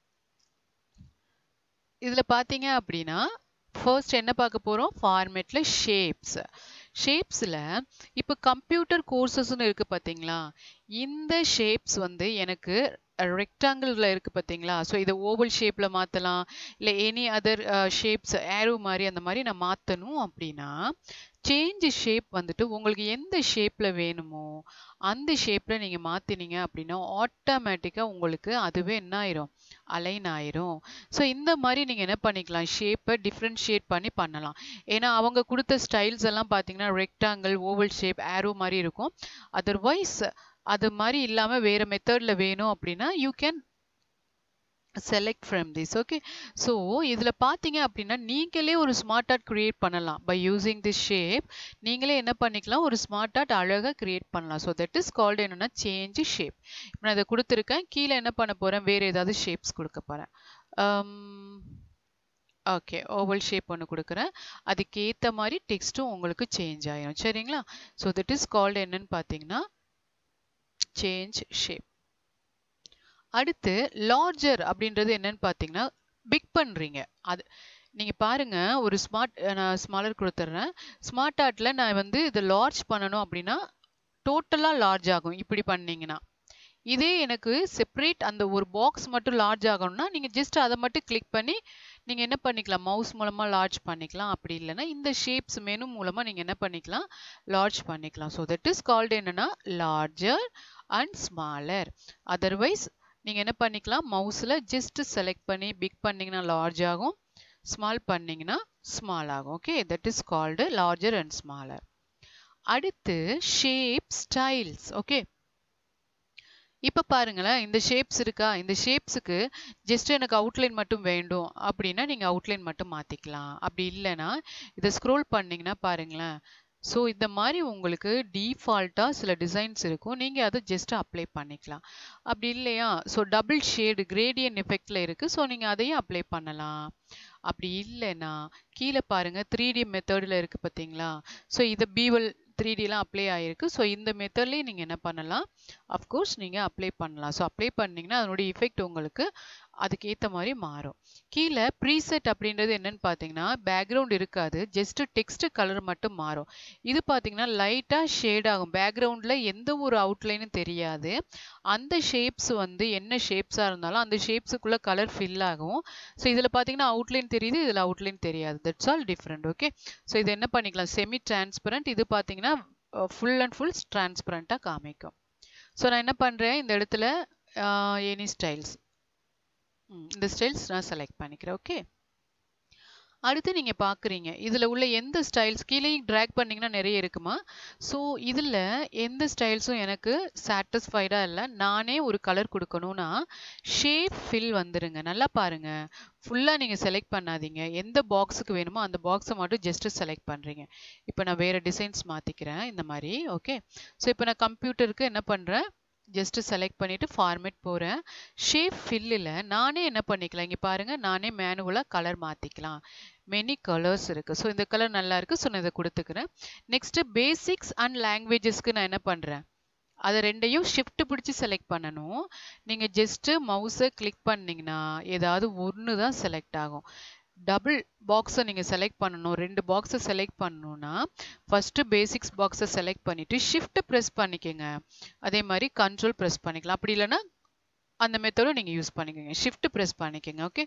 இதில் பார்த்தீங்க அப்படின்னா ஃபர்ஸ்ட் என்ன பார்க்க போகிறோம் ஃபார்மேட்டில் ஷேப்ஸ் ஷேப்ஸில் இப்போ கம்ப்யூட்டர் கோர்சஸ்னு இருக்குது பார்த்தீங்களா இந்த ஷேப்ஸ் வந்து எனக்கு ரெக்டாங்கிளில் இருக்குது பார்த்தீங்களா ஸோ இதை ஓவல் ஷேப்பில் மாற்றலாம் இல்லை எனி அதர் ஷேப்ஸ் ஏரோ மாதிரி அந்த மாதிரி நான் மாற்றணும் அப்படின்னா சேஞ்ச் ஷேப் வந்துட்டு உங்களுக்கு எந்த ஷேப்பில் வேணுமோ அந்த ஷேப்பில் நீங்கள் மாற்றினீங்க அப்படின்னா ஆட்டோமேட்டிக்காக உங்களுக்கு அதுவே என்ன ஆயிரும் அலைன் ஆயிரும் ஸோ இந்த மாதிரி நீங்கள் என்ன பண்ணிக்கலாம் ஷேப்பை டிஃப்ரென்ஷியேட் பண்ணி பண்ணலாம் ஏன்னா அவங்க கொடுத்த ஸ்டைல்ஸ் எல்லாம் பார்த்தீங்கன்னா ரெக்டாங்கிள் ஓவல் ஷேப் ஏரோ மாதிரி இருக்கும் அதர்வைஸ் அது மாதிரி இல்லாமல் வேறு மெத்தடில் வேணும் அப்படின்னா you can select from this okay so இதில் பார்த்தீங்க அப்படின்னா நீங்களே ஒரு ஸ்மார்ட் ஆர்ட் க்ரியேட் பண்ணலாம் பை யூஸிங் திஸ் ஷேப் நீங்களே என்ன பண்ணிக்கலாம் ஒரு ஸ்மார்ட் ஆர்ட் அழகாக க்ரியேட் பண்ணலாம் ஸோ தட் இஸ் கால்டு என்னென்னா சேஞ்ச் ஷேப் இப்போ நான் இதை கொடுத்துருக்கேன் கீழே என்ன பண்ண போகிறேன் வேறு ஏதாவது ஷேப்ஸ் கொடுக்க போகிறேன் ஓகே ஓவல் ஷேப் ஒன்று கொடுக்குறேன் அதுக்கேற்ற மாதிரி டெக்ஸ்ட்டும் உங்களுக்கு சேஞ்ச் ஆகிடும் சரிங்களா ஸோ தட் இஸ் கால்டு என்னன்னு பார்த்தீங்கன்னா சேஞ்ச் ஷேப் அடுத்து லார்ஜர் அப்படின்றது என்னன்னு பார்த்தீங்கன்னா பிக் பண்ணுறீங்க அது நீங்கள் பாருங்கள் ஒரு ஸ்மார்ட் நான் ஸ்மாலர் கொடுத்துட்றேன் ஸ்மார்ட் ஆர்ட்டில் நான் வந்து இதை லார்ஜ் பண்ணணும் அப்படின்னா டோட்டலாக லார்ஜ் ஆகும் இப்படி பண்ணீங்கன்னா இதே எனக்கு செப்பரேட் அந்த ஒரு பாக்ஸ் மட்டும் லார்ஜ் ஆகணும்னா நீங்கள் ஜஸ்ட் அதை மட்டும் கிளிக் பண்ணி நீங்கள் என்ன பண்ணிக்கலாம் மவுஸ் மூலமாக லார்ஜ் பண்ணிக்கலாம் அப்படி இல்லைன்னா இந்த ஷேப்ஸ் மெனு மூலமாக நீங்கள் என்ன பண்ணிக்கலாம் லார்ஜ் பண்ணிக்கலாம் ஸோ தட் இஸ் கால்டு என்னென்னா லார்ஜர் அண்ட் ஸ்மாலர் அதர்வைஸ் நீங்கள் என்ன பண்ணிக்கலாம் மவுஸில் ஜஸ்ட் செலக்ட் பண்ணி பிக் பண்ணிங்கன்னா லார்ஜ் ஆகும் ஸ்மால் பண்ணிங்கன்னா ஸ்மால் ஆகும் okay that is called larger and smaller அடுத்து ஷேப் ஸ்டைல்ஸ் ஓகே இப்போ பாருங்களேன் இந்த ஷேப்ஸ் இருக்கா இந்த ஷேப்ஸுக்கு ஜஸ்ட் எனக்கு அவுட்லைன் மட்டும் வேண்டும் அப்படின்னா நீங்கள் அவுட்லைன் மட்டும் மாற்றிக்கலாம் அப்படி இல்லைன்னா இதை ஸ்க்ரோல் பண்ணிங்கன்னா பாருங்களேன் ஸோ இந்த மாதிரி உங்களுக்கு டீஃபால்ட்டாக சில டிசைன்ஸ் இருக்கும் நீங்கள் அதை ஜஸ்ட் அப்ளை பண்ணிக்கலாம் அப்படி இல்லையா ஸோ டபுள் ஷேடு கிரேடியன் எஃபெக்டில் இருக்குது ஸோ நீங்கள் அதையும் அப்ளை பண்ணலாம் அப்படி இல்லைன்னா கீழே பாருங்கள் த்ரீ டி மெத்தடில் இருக்குது பார்த்தீங்களா ஸோ இதை பீவல் த்ரீ டிலாம் அப்ளை ஆகிருக்கு ஸோ இந்த மெத்தட்லேயே நீங்கள் என்ன பண்ணலாம் அஃப்கோர்ஸ் நீங்கள் அப்ளை பண்ணலாம் ஸோ அப்ளை பண்ணிங்கன்னா அதனுடைய இஃபெக்ட் உங்களுக்கு அதுக்கேற்ற மாதிரி மாறும் கீழே ப்ரீசெட் அப்படின்றது என்னன்னு பார்த்தீங்கன்னா பேக்ரவுண்ட் இருக்காது ஜஸ்ட் டெக்ஸ்ட் கலர் மட்டும் மாறும் இது பார்த்தீங்கன்னா லைட்டாக ஷேட் ஆகும் பேக்ரவுண்டில் எந்த ஒரு அவுட்லைனும் தெரியாது அந்த ஷேப்ஸ் வந்து என்ன ஷேப்ஸாக இருந்தாலும் அந்த ஷேப்ஸுக்குள்ளே கலர் ஃபில் ஆகும் ஸோ இதில் பார்த்தீங்கன்னா அவுட்லைன் தெரியுது இதில் அவுட்லைன் தெரியாது that's all different okay so இது என்ன பண்ணிக்கலாம் செமி டிரான்ஸ்பரண்ட் இது பார்த்தீங்கன்னா ஃபுல் அண்ட் ஃபுல் டிரான்ஸ்பரண்ட்டாக காமிக்கும் ஸோ நான் என்ன பண்ணுறேன் இந்த இடத்துல எனி ஸ்டைல்ஸ் இந்த ஸ்டைல்ஸ் நான் செலக்ட் பண்ணிக்கிறேன் ஓகே அடுத்து நீங்கள் பார்க்குறீங்க இதில் உள்ள எந்த ஸ்டைல்ஸ் கீழேயும் ட்ராக் பண்ணிங்கன்னா நிறைய இருக்குமா ஸோ இதில் எந்த ஸ்டைல்ஸும் எனக்கு சாட்டிஸ்ஃபைடாக இல்லை நானே ஒரு கலர் கொடுக்கணும்னா ஷேப் ஃபில் வந்துருங்க நல்லா பாருங்க ஃபுல்லாக நீங்கள் செலக்ட் பண்ணாதீங்க எந்த பாக்ஸுக்கு வேணுமோ அந்த பாக்ஸை மட்டும் ஜஸ்ட்டு செலக்ட் பண்ணுறீங்க இப்போ நான் வேறு டிசைன்ஸ் மாற்றிக்கிறேன் இந்த மாதிரி ஓகே ஸோ இப்போ நான் கம்ப்யூட்டருக்கு என்ன பண்ணுறேன் ஜஸ்ட்டு செலக்ட் பண்ணிவிட்டு ஃபார்மேட் போகிறேன் ஷேப் ஃபில்லில் நானே என்ன பண்ணிக்கலாம் இங்கே பாருங்கள் நானே மேனுவலாக கலர் மாற்றிக்கலாம் மெனி கலர்ஸ் இருக்குது ஸோ இந்த கலர் நல்லா இருக்குது ஸோ நான் இதை கொடுத்துக்கிறேன் நெக்ஸ்ட்டு பேசிக்ஸ் அண்ட் லாங்குவேஜஸ்க்கு நான் என்ன பண்ணுறேன் அதை ரெண்டையும் ஷிஃப்ட் பிடிச்சி செலக்ட் பண்ணணும் நீங்கள் ஜஸ்ட்டு மவுஸை கிளிக் பண்ணிங்கன்னா ஏதாவது ஒன்று தான் செலக்ட் ஆகும் டபுள் பாக்ஸை நீங்கள் செலக்ட் பண்ணணும் ரெண்டு பாக்ஸை செலக்ட் பண்ணணும்னா ஃபஸ்ட்டு பேசிக்ஸ் பாக்ஸை செலக்ட் பண்ணிவிட்டு ஷிஃப்ட் ப்ரெஸ் பண்ணிக்கோங்க அதே மாதிரி கண்ட்ரோல் ப்ரெஸ் பண்ணிக்கலாம் அப்படி இல்லைன்னா அந்த மெத்தடும் நீங்கள் யூஸ் பண்ணிக்கோங்க ஷிஃப்ட் ப்ரெஸ் பண்ணிக்கோங்க ஓகே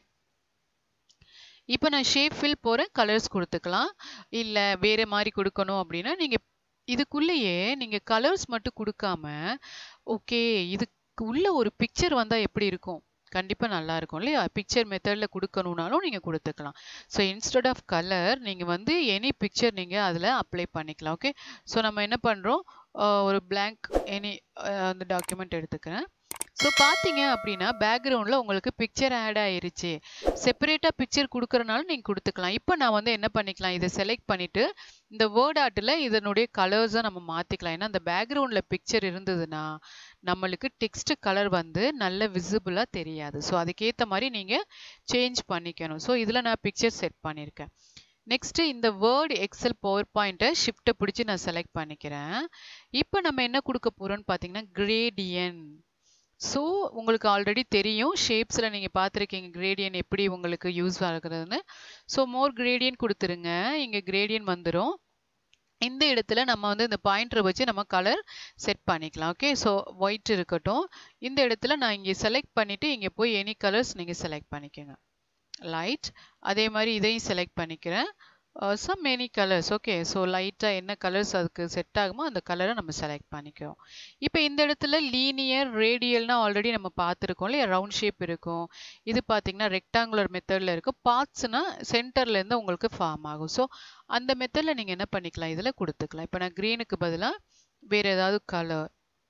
இப்போ நான் ஷேப் ஃபில் போகிறேன் கலர்ஸ் கொடுத்துக்கலாம் இல்லை வேறு மாதிரி கொடுக்கணும் அப்படின்னா நீங்கள் இதுக்குள்ளேயே நீங்கள் கலர்ஸ் மட்டும் கொடுக்காம ஓகே இதுக்கு உள்ள ஒரு பிக்சர் வந்தால் எப்படி இருக்கும் கண்டிப்பாக நல்லா இருக்கும் இல்லையா பிக்சர் மெத்தடில் கொடுக்கணுன்னாலும் நீங்கள் கொடுத்துக்கலாம் ஸோ இன்ஸ்டெட் ஆஃப் கலர் நீங்கள் வந்து எனி பிக்சர் நீங்கள் அதில் அப்ளை பண்ணிக்கலாம் ஓகே ஸோ நம்ம என்ன பண்ணுறோம் ஒரு பிளாங்க் எனி அந்த டாக்குமெண்ட் எடுத்துக்கிறேன் ஸோ பார்த்தீங்க அப்படின்னா பேக்ரவுண்டில் உங்களுக்கு பிக்சர் ஆட் ஆயிருச்சு செப்பரேட்டாக பிக்சர் கொடுக்குறனால நீங்கள் கொடுத்துக்கலாம் இப்போ நான் வந்து என்ன பண்ணிக்கலாம் இதை செலக்ட் பண்ணிவிட்டு இந்த வேர்ட் ஆர்ட்டில் இதனுடைய கலர்ஸை நம்ம மாற்றிக்கலாம் ஏன்னா அந்த பேக்ரவுண்டில் பிக்சர் இருந்ததுன்னா நம்மளுக்கு டெக்ஸ்ட் கலர் வந்து நல்ல விசிபிளாக தெரியாது ஸோ அதுக்கேற்ற மாதிரி நீங்கள் சேஞ்ச் பண்ணிக்கணும் ஸோ இதில் நான் பிக்சர் செட் பண்ணியிருக்கேன் நெக்ஸ்ட்டு இந்த வேர்டு எக்ஸல் பவர் பாயிண்ட்டை ஷிஃப்ட்டை பிடிச்சி நான் செலக்ட் பண்ணிக்கிறேன் இப்போ நம்ம என்ன கொடுக்க போகிறோம்னு பார்த்தீங்கன்னா கிரேடியன் ஸோ உங்களுக்கு ஆல்ரெடி தெரியும் ஷேப்ஸில் நீங்கள் பார்த்துருக்கீங்க கிரேடியன் எப்படி உங்களுக்கு யூஸ் ஆகுறதுன்னு ஸோ மோர் கிரேடியன் கொடுத்துருங்க இங்கே கிரேடியன் வந்துடும் இந்த இடத்துல நம்ம வந்து இந்த பாயிண்டரை வச்சு நம்ம கலர் செட் பண்ணிக்கலாம் ஓகே ஸோ ஒயிட் இருக்கட்டும் இந்த இடத்துல நான் இங்கே செலக்ட் பண்ணிவிட்டு இங்கே போய் எனி கலர்ஸ் நீங்கள் செலக்ட் பண்ணிக்கோங்க லைட் அதே மாதிரி இதையும் செலக்ட் பண்ணிக்கிறேன் some many colours okay so லைட்டாக என்ன கலர்ஸ் அதுக்கு செட் ஆகுமோ அந்த கலரை நம்ம செலக்ட் பண்ணிக்கிறோம் இப்போ இந்த இடத்துல லீனியர் ரேடியல்னா ஆல்ரெடி நம்ம பார்த்துருக்கோம் இல்லையா ரவுண்ட் ஷேப் இருக்கும் இது பார்த்தீங்கன்னா ரெக்டாங்குலர் மெத்தடில் இருக்கும் பார்ட்ஸ்னா சென்டர்லேருந்து உங்களுக்கு ஃபார்ம் ஆகும் ஸோ அந்த மெத்தடில் நீங்கள் என்ன பண்ணிக்கலாம் இதில் கொடுத்துக்கலாம் இப்போ நான் க்ரீனுக்கு பதிலாக வேறு ஏதாவது கலர்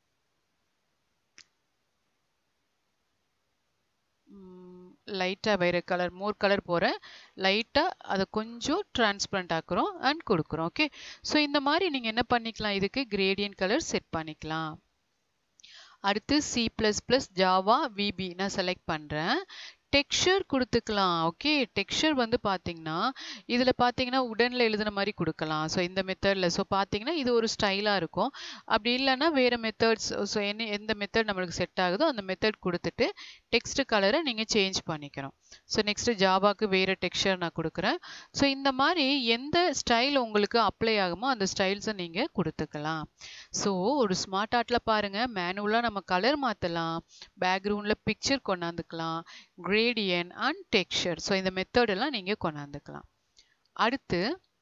லைட்டாக வேறு கலர் மோர் கலர் போகிறேன் லைட்டாக அதை கொஞ்சம் டிரான்ஸ்பரண்ட் ஆக்குறோம் அண்ட் கொடுக்குறோம் ஓகே ஸோ இந்த மாதிரி நீங்கள் என்ன பண்ணிக்கலாம் இதுக்கு கிரேடியன் கலர் செட் பண்ணிக்கலாம் அடுத்து C plus plus Java VB நான் செலக்ட் பண்ணுறேன் டெக்ஸ்சர் கொடுத்துக்கலாம் ஓகே டெக்ஸ்சர் வந்து பார்த்தீங்கன்னா இதில் பார்த்தீங்கன்னா உடனில் எழுதுன மாதிரி கொடுக்கலாம் ஸோ இந்த மெத்தடில் ஸோ பார்த்தீங்கன்னா இது ஒரு ஸ்டைலாக இருக்கும் அப்படி இல்லைன்னா வேறு மெத்தட்ஸ் ஸோ என்ன எந்த மெத்தட் நம்மளுக்கு செட் ஆகுதோ அந்த மெத்தட் கொடுத்துட்டு டெக்ஸ்ட் கலரை நீங்கள் சேஞ்ச் பண்ணிக்கணும் ஸோ நெக்ஸ்ட்டு ஜாவாக்கு வேறு டெக்ஸ்சர் நான் கொடுக்குறேன் ஸோ இந்த மாதிரி எந்த ஸ்டைல் உங்களுக்கு அப்ளை ஆகுமோ அந்த ஸ்டைல்ஸை நீங்கள் கொடுத்துக்கலாம் ஸோ ஒரு ஸ்மார்ட் ஆர்ட்டில் பாருங்கள் மேனுவலாக நம்ம கலர் மாற்றலாம் பேக்ரவுண்டில் பிக்சர் கொண்டாந்துக்கலாம் கிரேடியன் அண்ட் டெக்ஸ்சர் ஸோ இந்த மெத்தடெல்லாம் நீங்கள் கொண்டாந்துக்கலாம் அடுத்து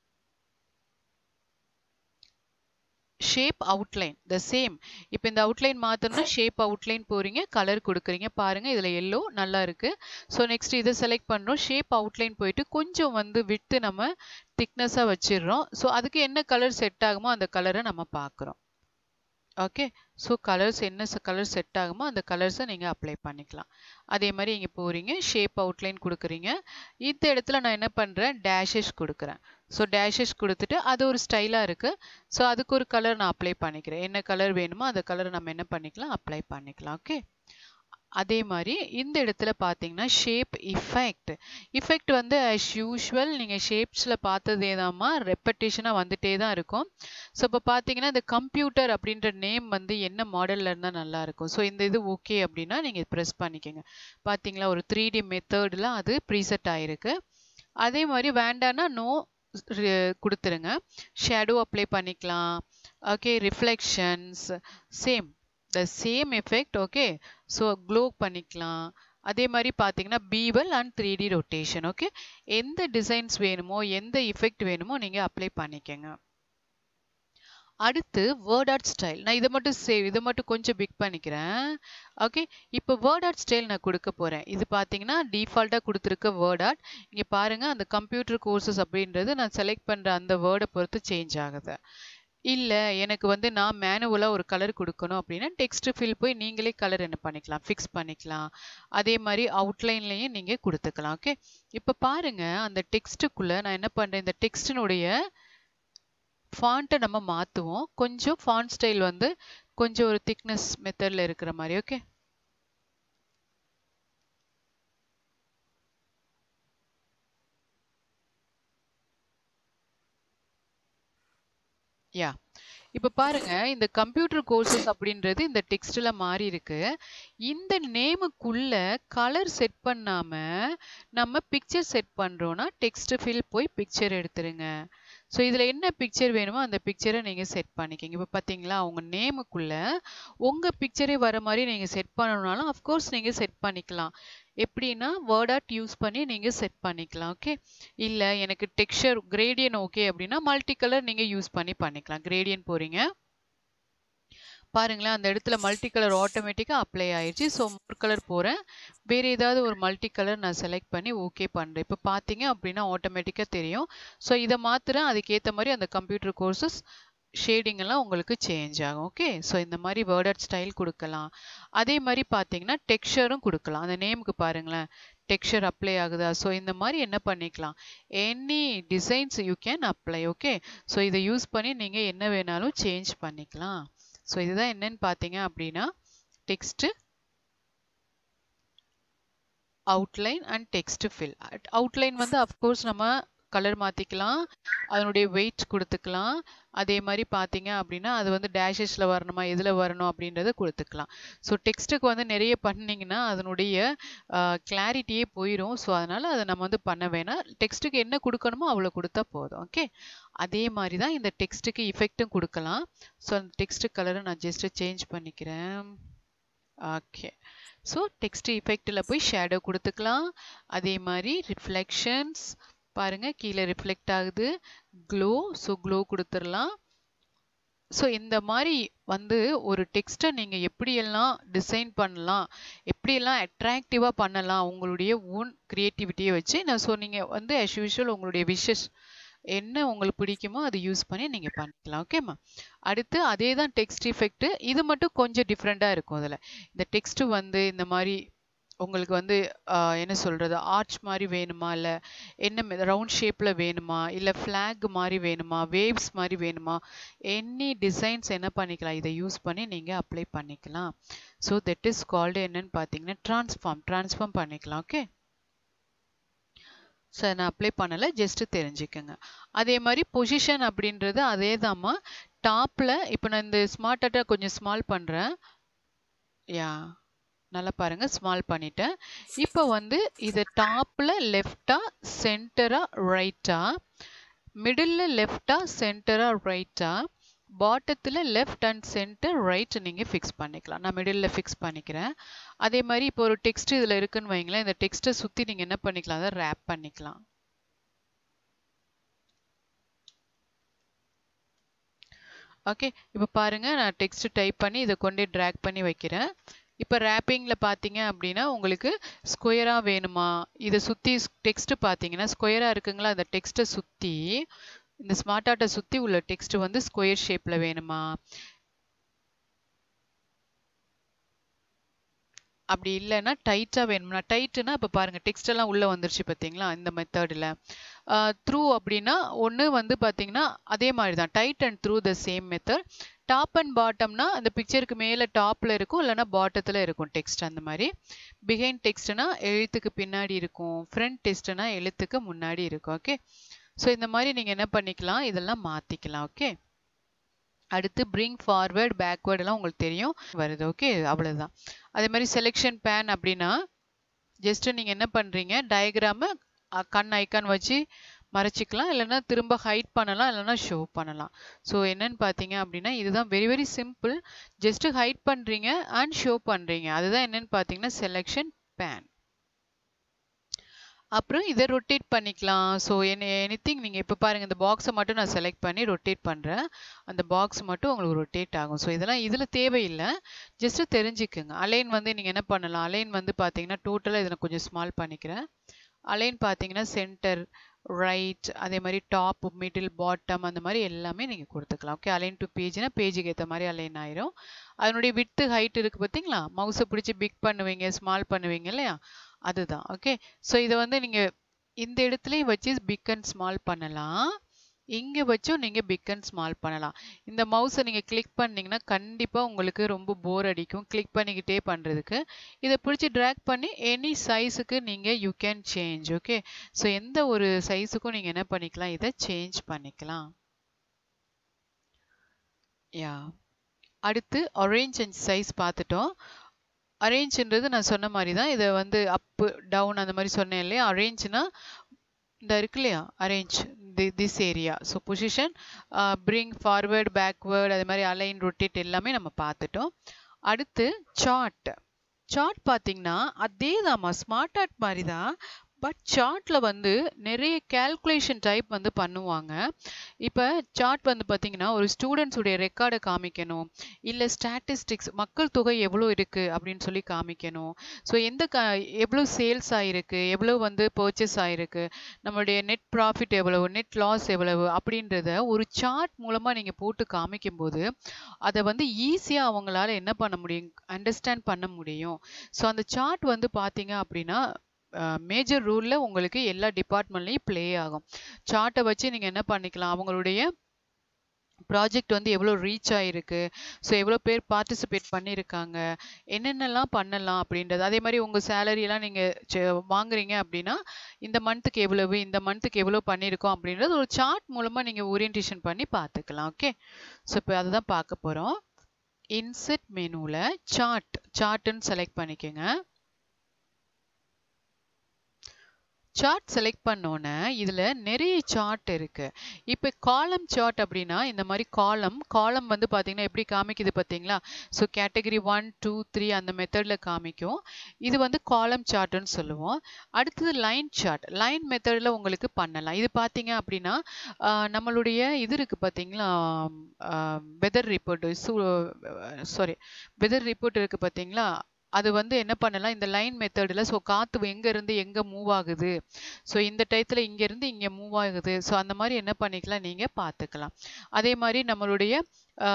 ஷேப் அவுட்லைன் த சேம் இப்போ இந்த அவுட்லைன் மாற்றணும்னா ஷேப் அவுட்லைன் போகிறீங்க கலர் கொடுக்குறீங்க பாருங்கள் இதில் எல்லோ நல்லா இருக்குது ஸோ நெக்ஸ்ட் இதை செலக்ட் பண்ணுறோம் ஷேப் அவுட்லைன் போயிட்டு கொஞ்சம் வந்து விட்டு நம்ம திக்னஸாக வச்சிடுறோம் ஸோ அதுக்கு என்ன கலர் செட் ஆகுமோ அந்த கலரை நம்ம பார்க்குறோம் ஓகே ஸோ கலர்ஸ் என்ன கலர் செட் ஆகுமோ அந்த கலர்ஸை நீங்கள் அப்ளை பண்ணிக்கலாம் அதே மாதிரி இங்கே போகிறீங்க ஷேப் அவுட்லைன் கொடுக்குறீங்க இந்த இடத்துல நான் என்ன பண்ணுறேன் டேஷஸ் கொடுக்குறேன் ஸோ டேஷஸ் கொடுத்துட்டு அது ஒரு ஸ்டைலாக இருக்குது ஸோ அதுக்கு ஒரு கலர் நான் அப்ளை பண்ணிக்கிறேன் என்ன கலர் வேணுமோ அந்த கலரை நம்ம என்ன பண்ணிக்கலாம் அப்ளை பண்ணிக்கலாம் ஓகே அதே மாதிரி இந்த இடத்துல பார்த்தீங்கன்னா ஷேப் இஃபெக்ட் இஃபெக்ட் வந்து ஆஸ் யூஷுவல் நீங்கள் ஷேப்ஸில் பார்த்ததே தான்மா ரெப்படேஷனாக வந்துட்டே தான் இருக்கும் ஸோ இப்போ பார்த்தீங்கன்னா இந்த கம்ப்யூட்டர் அப்படின்ற நேம் வந்து என்ன மாடலில் இருந்தால் நல்லாயிருக்கும் ஸோ இந்த இது ஓகே அப்படின்னா நீங்கள் ப்ரெஸ் பண்ணிக்கோங்க பார்த்தீங்களா ஒரு த்ரீ டி மெத்தடில் அது ப்ரீசெட் ஆகிருக்கு அதே மாதிரி வேண்டான்னா நோ கொடுத்துருங்க ஷேடோ அப்ளை பண்ணிக்கலாம் okay reflections same the same effect okay so glow பண்ணிக்கலாம் அதே மாதிரி பார்த்தீங்கன்னா bevel and three D rotation okay எந்த டிசைன்ஸ் வேணுமோ எந்த எஃபெக்ட் வேணுமோ நீங்கள் அப்ளை பண்ணிக்கோங்க அடுத்து வேர்ட் ஆர்ட் ஸ்டைல் நான் இதை மட்டும் சேவ் இதை மட்டும் கொஞ்சம் பிக் பண்ணிக்கிறேன் ஓகே இப்போ வேர்ட் ஆர்ட் ஸ்டைல் நான் கொடுக்க போகிறேன் இது பார்த்தீங்கன்னா டிஃபால்ட்டாக கொடுத்துருக்க வேர்ட் ஆர்ட் இங்கே பாருங்கள் அந்த கம்ப்யூட்டர் கோர்சஸ் அப்படின்றது நான் செலக்ட் பண்ணுற அந்த வேர்டை பொறுத்து சேஞ்ச் ஆகுது இல்லை எனக்கு வந்து நான் மேனுவலாக ஒரு கலர் கொடுக்கணும் அப்படின்னா டெக்ஸ்ட் ஃபில் போய் நீங்களே கலர் என்ன பண்ணிக்கலாம் ஃபிக்ஸ் பண்ணிக்கலாம் அதே மாதிரி அவுட்லைன்லேயும் நீங்கள் கொடுத்துக்கலாம் ஓகே இப்போ பாருங்கள் அந்த டெக்ஸ்ட்டுக்குள்ளே நான் என்ன பண்ணுறேன் இந்த டெக்ஸ்டினுடைய ஃபாண்ட்டை நம்ம மாற்றுவோம் கொஞ்சம் ஃபாண்ட் ஸ்டைல் வந்து கொஞ்சம் ஒரு திக்னஸ் மெத்தடில் இருக்கிற மாதிரி ஓகே யா இப்போ பாருங்க இந்த கம்ப்யூட்டர் கோர்சஸ் அப்படின்றது இந்த டெக்ஸ்ட்ல மாறி இருக்கு இந்த நேமுக்குள்ள கலர் செட் பண்ணாம நம்ம பிக்சர் செட் பண்றோம்னா டெக்ஸ்ட் ஃபில் போய் பிக்சர் எடுத்துருங்க ஸோ இதில் என்ன பிக்சர் வேணுமோ அந்த பிக்சரை நீங்கள் செட் பண்ணிக்கிங்க இப்போ பார்த்தீங்களா உங்கள் நேமுக்குள்ள உங்கள் பிக்சரே வர மாதிரி நீங்கள் செட் பண்ணணுனாலும் அஃப்கோர்ஸ் நீங்கள் செட் பண்ணிக்கலாம் எப்படின்னா வேர்ட் ஆர்ட் யூஸ் பண்ணி நீங்கள் செட் பண்ணிக்கலாம் ஓகே இல்லை எனக்கு டெக்ஸ்சர் கிரேடியன் ஓகே அப்படின்னா மல்டி கலர் நீங்கள் யூஸ் பண்ணி பண்ணிக்கலாம் கிரேடியன் போகிறீங்க பாருங்களேன் அந்த இடத்துல மல்டி கலர் ஆட்டோமேட்டிக்காக அப்ளை ஆயிடுச்சு ஸோ மோர் கலர் போகிறேன் வேறு ஏதாவது ஒரு மல்டி கலர் நான் செலக்ட் பண்ணி ஓகே பண்ணுறேன் இப்போ பார்த்தீங்க அப்படின்னா ஆட்டோமேட்டிக்காக தெரியும் ஸோ இதை மாத்திரம் அதுக்கேற்ற மாதிரி அந்த கம்ப்யூட்டர் கோர்சஸ் ஷேடிங் எல்லாம் உங்களுக்கு சேஞ்ச் ஆகும் ஓகே ஸோ இந்த மாதிரி வேர்ட் ஆர்ட் ஸ்டைல் கொடுக்கலாம் அதே மாதிரி பார்த்தீங்கன்னா டெக்ஸ்சரும் கொடுக்கலாம் அந்த நேமுக்கு பாருங்களேன் டெக்ஸ்சர் அப்ளை ஆகுதா ஸோ இந்த மாதிரி என்ன பண்ணிக்கலாம் any designs you can apply okay so இதை யூஸ் பண்ணி நீங்கள் என்ன வேணாலும் சேஞ்ச் பண்ணிக்கலாம் ஸோ இதுதான் என்னன்னு பார்த்தீங்க அப்படின்னா text outline and text fill outline வந்து அஃப்கோர்ஸ் நம்ம கலர் மாற்றிக்கலாம் அதனுடைய வெயிட் கொடுத்துக்கலாம் அதே மாதிரி பார்த்தீங்க அப்படின்னா அது வந்து டேஷஸில் வரணுமா எதில் வரணும் அப்படின்றத கொடுத்துக்கலாம் ஸோ டெக்ஸ்ட்டுக்கு வந்து நிறைய பண்ணிங்கன்னா அதனுடைய கிளாரிட்டியே போயிடும் ஸோ அதனால் அதை நம்ம வந்து பண்ண வேணாம் டெக்ஸ்ட்டுக்கு என்ன கொடுக்கணுமோ அவ்வளோ கொடுத்தா போதும் ஓகே அதே மாதிரி தான் இந்த டெக்ஸ்ட்டுக்கு இஃபெக்ட்டும் கொடுக்கலாம் ஸோ அந்த டெக்ஸ்ட் கலரை நான் ஜஸ்ட்டு சேஞ்ச் பண்ணிக்கிறேன் ஓகே ஸோ டெக்ஸ்ட் இஃபெக்டில் போய் ஷேடோ கொடுத்துக்கலாம் அதே மாதிரி ரிஃப்ளெக்ஷன்ஸ் பாருங்க கீழே ரிஃப்ளெக்ட் ஆகுது க்ளோ ஸோ க்ளோ கொடுத்துடலாம் ஸோ இந்த மாதிரி வந்து ஒரு டெக்ஸ்ட்டை நீங்கள் எப்படியெல்லாம் டிசைன் பண்ணலாம் எப்படியெல்லாம் அட்ராக்டிவாக பண்ணலாம் உங்களுடைய ஓன் க்ரியேட்டிவிட்டியை வச்சு நான் ஸோ நீங்கள் வந்து அஸ் யூஷுவல் உங்களுடைய விஷஸ் என்ன உங்களுக்கு பிடிக்குமோ அதை யூஸ் பண்ணி நீங்கள் பண்ணிக்கலாம் ஓகேம்மா அடுத்து அதே தான் டெக்ஸ்ட் இஃபெக்ட் இது மட்டும் கொஞ்சம் டிஃப்ரெண்ட்டாக இருக்கும் அதில் இந்த டெக்ஸ்ட்டு வந்து இந்த மாதிரி உங்களுக்கு வந்து என்ன சொல்கிறது ஆர்ச் மாதிரி வேணுமா இல்லை என்ன ரவுண்ட் ஷேப்பில் வேணுமா இல்லை ஃப்ளாக் மாதிரி வேணுமா வேவ்ஸ் மாதிரி வேணுமா எனி டிசைன்ஸ் என்ன பண்ணிக்கலாம் இதை யூஸ் பண்ணி நீங்கள் அப்ளை பண்ணிக்கலாம் ஸோ தட் இஸ் கால்டு என்னன்னு பார்த்தீங்கன்னா ட்ரான்ஸ்ஃபார்ம் ட்ரான்ஸ்ஃபார்ம் பண்ணிக்கலாம் ஓகே ஸோ நான் அப்ளை பண்ணலை ஜஸ்ட்டு தெரிஞ்சுக்கோங்க அதே மாதிரி பொசிஷன் அப்படின்றது அதே தாம்மா டாப்பில் இப்போ நான் இந்த ஸ்மார்ட் ஆட்டை கொஞ்சம் ஸ்மால் பண்ணுறேன் யா நல்லா பாருங்க ஸ்மால் பண்ணிட்டேன் இப்போ வந்து இது டாப்பில் லெஃப்டா சென்டரா ரைட்டா மிடில் லெஃப்டா சென்டரா ரைட்டா பாட்டத்தில் லெஃப்ட் அண்ட் சென்டர் ரைட் நீங்கள் ஃபிக்ஸ் பண்ணிக்கலாம் நான் மிடில் ஃபிக்ஸ் பண்ணிக்கிறேன் அதே மாதிரி இப்போ ஒரு டெக்ஸ்ட் இதில் இருக்குன்னு வைங்களேன் இந்த டெக்ஸ்ட்டை சுற்றி நீங்கள் என்ன பண்ணிக்கலாம் அதை ரேப் பண்ணிக்கலாம் ஓகே இப்போ பாருங்க நான் டெக்ஸ்ட் டைப் பண்ணி இதை கொண்டு ட்ராக் பண்ணி வைக்கிறேன் இப்போ ரேப்பிங்கில் பார்த்தீங்க அப்படின்னா உங்களுக்கு ஸ்கொயராக வேணுமா இதை சுற்றி டெக்ஸ்ட்டு பார்த்தீங்கன்னா ஸ்கொயராக இருக்குங்களா அந்த டெக்ஸ்ட்டை சுற்றி இந்த ஸ்மார்ட் ஆர்ட்டை சுற்றி உள்ள டெக்ஸ்ட் வந்து ஸ்கொயர் ஷேப்பில் வேணுமா அப்படி இல்லைன்னா டைட்டாக வேணும்னா டைட்டுனா இப்போ பாருங்கள் டெக்ஸ்ட் எல்லாம் உள்ளே வந்துருச்சு பார்த்தீங்களா இந்த மெத்தடில் த்ரூ அப்படின்னா ஒன்று வந்து பார்த்தீங்கன்னா அதே மாதிரி தான் tight and through the same method top and பாட்டம்னா அந்த பிக்சருக்கு மேலே டாப்பில் இருக்கும் இல்லைனா பாட்டத்தில் இருக்கும் டெக்ஸ்ட் அந்த மாதிரி பிஹைண்ட் டெக்ஸ்ட்னா எழுத்துக்கு பின்னாடி இருக்கும் ஃப்ரண்ட் டெக்ஸ்ட்னா எழுத்துக்கு முன்னாடி இருக்கும் ஓகே ஸோ இந்த மாதிரி நீங்கள் என்ன பண்ணிக்கலாம் இதெல்லாம் மாற்றிக்கலாம் ஓகே அடுத்து பிரிங் ஃபார்வேர்ட் பேக்வேர்டெல்லாம் உங்களுக்கு தெரியும் வருது ஓகே அவ்வளோதான் அதே மாதிரி செலெக்ஷன் பேன் அப்படின்னா ஜஸ்ட்டு நீங்கள் என்ன பண்ணுறீங்க டயக்ராமு கண் ஐக்கான் வச்சு மறைச்சிக்கலாம் இல்லைன்னா திரும்ப ஹைட் பண்ணலாம் இல்லைன்னா ஷோ பண்ணலாம் ஸோ என்னன்னு பார்த்தீங்க அப்படின்னா இதுதான் very very simple just hide பண்ணுறீங்க அண்ட் ஷோ பண்ணுறீங்க அதுதான் என்னன்னு பார்த்தீங்கன்னா செலெக்ஷன் பேன் அப்புறம் இதை ரொட்டேட் பண்ணிக்கலாம் ஸோ என்ன எனிதிங் நீங்கள் இப்போ பாருங்கள் இந்த பாக்ஸை மட்டும் நான் செலக்ட் பண்ணி ரொட்டேட் பண்ணுறேன் அந்த பாக்ஸ் மட்டும் உங்களுக்கு ரொட்டேட் ஆகும் ஸோ இதெல்லாம் இதில் தேவையில்லை ஜஸ்ட்டு தெரிஞ்சுக்குங்க அலைன் வந்து நீங்கள் என்ன பண்ணலாம் அலைன் வந்து பார்த்தீங்கன்னா டோட்டலாக இதில் கொஞ்சம் ஸ்மால் பண்ணிக்கிறேன் அலைன் பார்த்தீங்கன்னா சென்டர் ரைட் அதே மாதிரி டாப் மிடில் பாட்டம் அந்த மாதிரி எல்லாமே நீங்கள் கொடுத்துக்கலாம் ஓகே அலைன் டு பேஜ்னா பேஜுக்கு ஏற்ற மாதிரி அலைன் ஆயிரும் அதனுடைய விட்டு ஹைட் இருக்குது பார்த்தீங்களா மவுஸை பிடிச்சி பிக் பண்ணுவீங்க ஸ்மால் பண்ணுவீங்க இல்லையா அதுதான் ஓகே ஸோ இதை வந்து நீங்கள் இந்த இடத்துலையும் வச்சு பிக் அண்ட் ஸ்மால் பண்ணலாம் இங்கே வச்சும் நீங்கள் பிக் அண்ட் ஸ்மால் பண்ணலாம் இந்த மவுஸை நீங்கள் கிளிக் பண்ணிங்கன்னா கண்டிப்பாக உங்களுக்கு ரொம்ப போர் அடிக்கும் கிளிக் பண்ணிக்கிட்டே பண்ணுறதுக்கு இதை பிடிச்சி ட்ராக் பண்ணி எனி சைஸுக்கு நீங்கள் you can change okay so எந்த ஒரு சைஸுக்கும் நீங்கள் என்ன பண்ணிக்கலாம் இதை சேஞ்ச் பண்ணிக்கலாம் யா அடுத்து அரேஞ்ச் அண்ட் சைஸ் பார்த்துட்டோம் அரேஞ்சுன்றது நான் சொன்ன மாதிரி தான் இதை வந்து அப்பு டவுன் அந்த மாதிரி சொன்னேன் இல்லையா அரேஞ்ச்னா இந்த இருக்கு இல்லையா arrange the this area so position bring forward backward அதே மாதிரி அலைன் ரொட்டேட் எல்லாமே நம்ம பார்த்துட்டோம் அடுத்து சார்ட் சார்ட் பார்த்தீங்கன்னா அதே தாம்மா ஸ்மார்ட் ஆர்ட் மாதிரி தான் பட் சார்ட்ல வந்து நிறைய கேல்குலேஷன் டைப் வந்து பண்ணுவாங்க இப்போ சார்ட் வந்து பார்த்தீங்கன்னா ஒரு ஸ்டூடெண்ட்ஸ் உடைய ரெக்கார்டை காமிக்கணும் இல்லை ஸ்டாட்டிஸ்டிக்ஸ் மக்கள் தொகை எவ்வளோ இருக்கு அப்படின்னு சொல்லி காமிக்கணும் ஸோ எந்த க எவ்வளோ சேல்ஸ் ஆயிருக்கு எவ்வளோ வந்து பர்ச்சேஸ் ஆயிருக்கு நம்மளுடைய நெட் ப்ராஃபிட் எவ்வளவு நெட் லாஸ் எவ்வளவு அப்படின்றத ஒரு சார்ட் மூலமாக நீங்கள் போட்டு காமிக்கும்போது அதை வந்து ஈஸியாக அவங்களால என்ன பண்ண முடியும் அண்டர்ஸ்டாண்ட் பண்ண முடியும் ஸோ அந்த சார்ட் வந்து பார்த்தீங்க அப்படின்னா மேஜர் ரூலில் உங்களுக்கு எல்லா டிபார்ட்மெண்ட்லேயும் ப்ளே ஆகும் சார்ட்டை வச்சு நீங்கள் என்ன பண்ணிக்கலாம் அவங்களுடைய ப்ராஜெக்ட் வந்து எவ்வளோ ரீச் ஆகிருக்கு ஸோ எவ்வளோ பேர் பார்ட்டிசிபேட் பண்ணியிருக்காங்க என்னென்னலாம் பண்ணலாம் அப்படின்றது அதே மாதிரி உங்கள் சேலரியெல்லாம் நீங்கள் வாங்குறீங்க அப்படின்னா இந்த மந்த்துக்கு எவ்வளவு இந்த மந்த்துக்கு எவ்வளோ பண்ணியிருக்கோம் அப்படின்றது ஒரு சார்ட் மூலமாக நீங்கள் ஓரியன்டேஷன் பண்ணி பார்த்துக்கலாம் ஓகே ஸோ இப்போ அதை தான் பார்க்க போகிறோம் இன்செட் மெனுவில் சார்ட் சார்ட்டுன்னு செலக்ட் பண்ணிக்கோங்க சார்ட் செலக்ட் பண்ணோன்னே இதில் நிறைய சார்ட் இருக்கு இப்போ காலம் சார்ட் அப்படின்னா இந்த மாதிரி காலம் காலம் வந்து பார்த்தீங்கன்னா எப்படி காமிக்குது பார்த்தீங்களா so category one two three அந்த மெத்தடில் காமிக்கும் இது வந்து காலம் சார்ட்டுன்னு சொல்லுவோம் அடுத்தது லைன் சார்ட் லைன் மெத்தடில் உங்களுக்கு பண்ணலாம் இது பார்த்தீங்க அப்படின்னா நம்மளுடைய இது இருக்கு பார்த்தீங்களா weather report sorry weather report இருக்கு பார்த்தீங்களா அது வந்து என்ன பண்ணலாம் இந்த லைன் மெத்தடில் ஸோ காற்று எங்கேருந்து எங்கே மூவ் ஆகுது ஸோ இந்த டயத்தில் இங்கேருந்து இங்கே மூவ் ஆகுது ஸோ அந்த மாதிரி என்ன பண்ணிக்கலாம் நீங்கள் பார்த்துக்கலாம் அதே மாதிரி நம்மளுடைய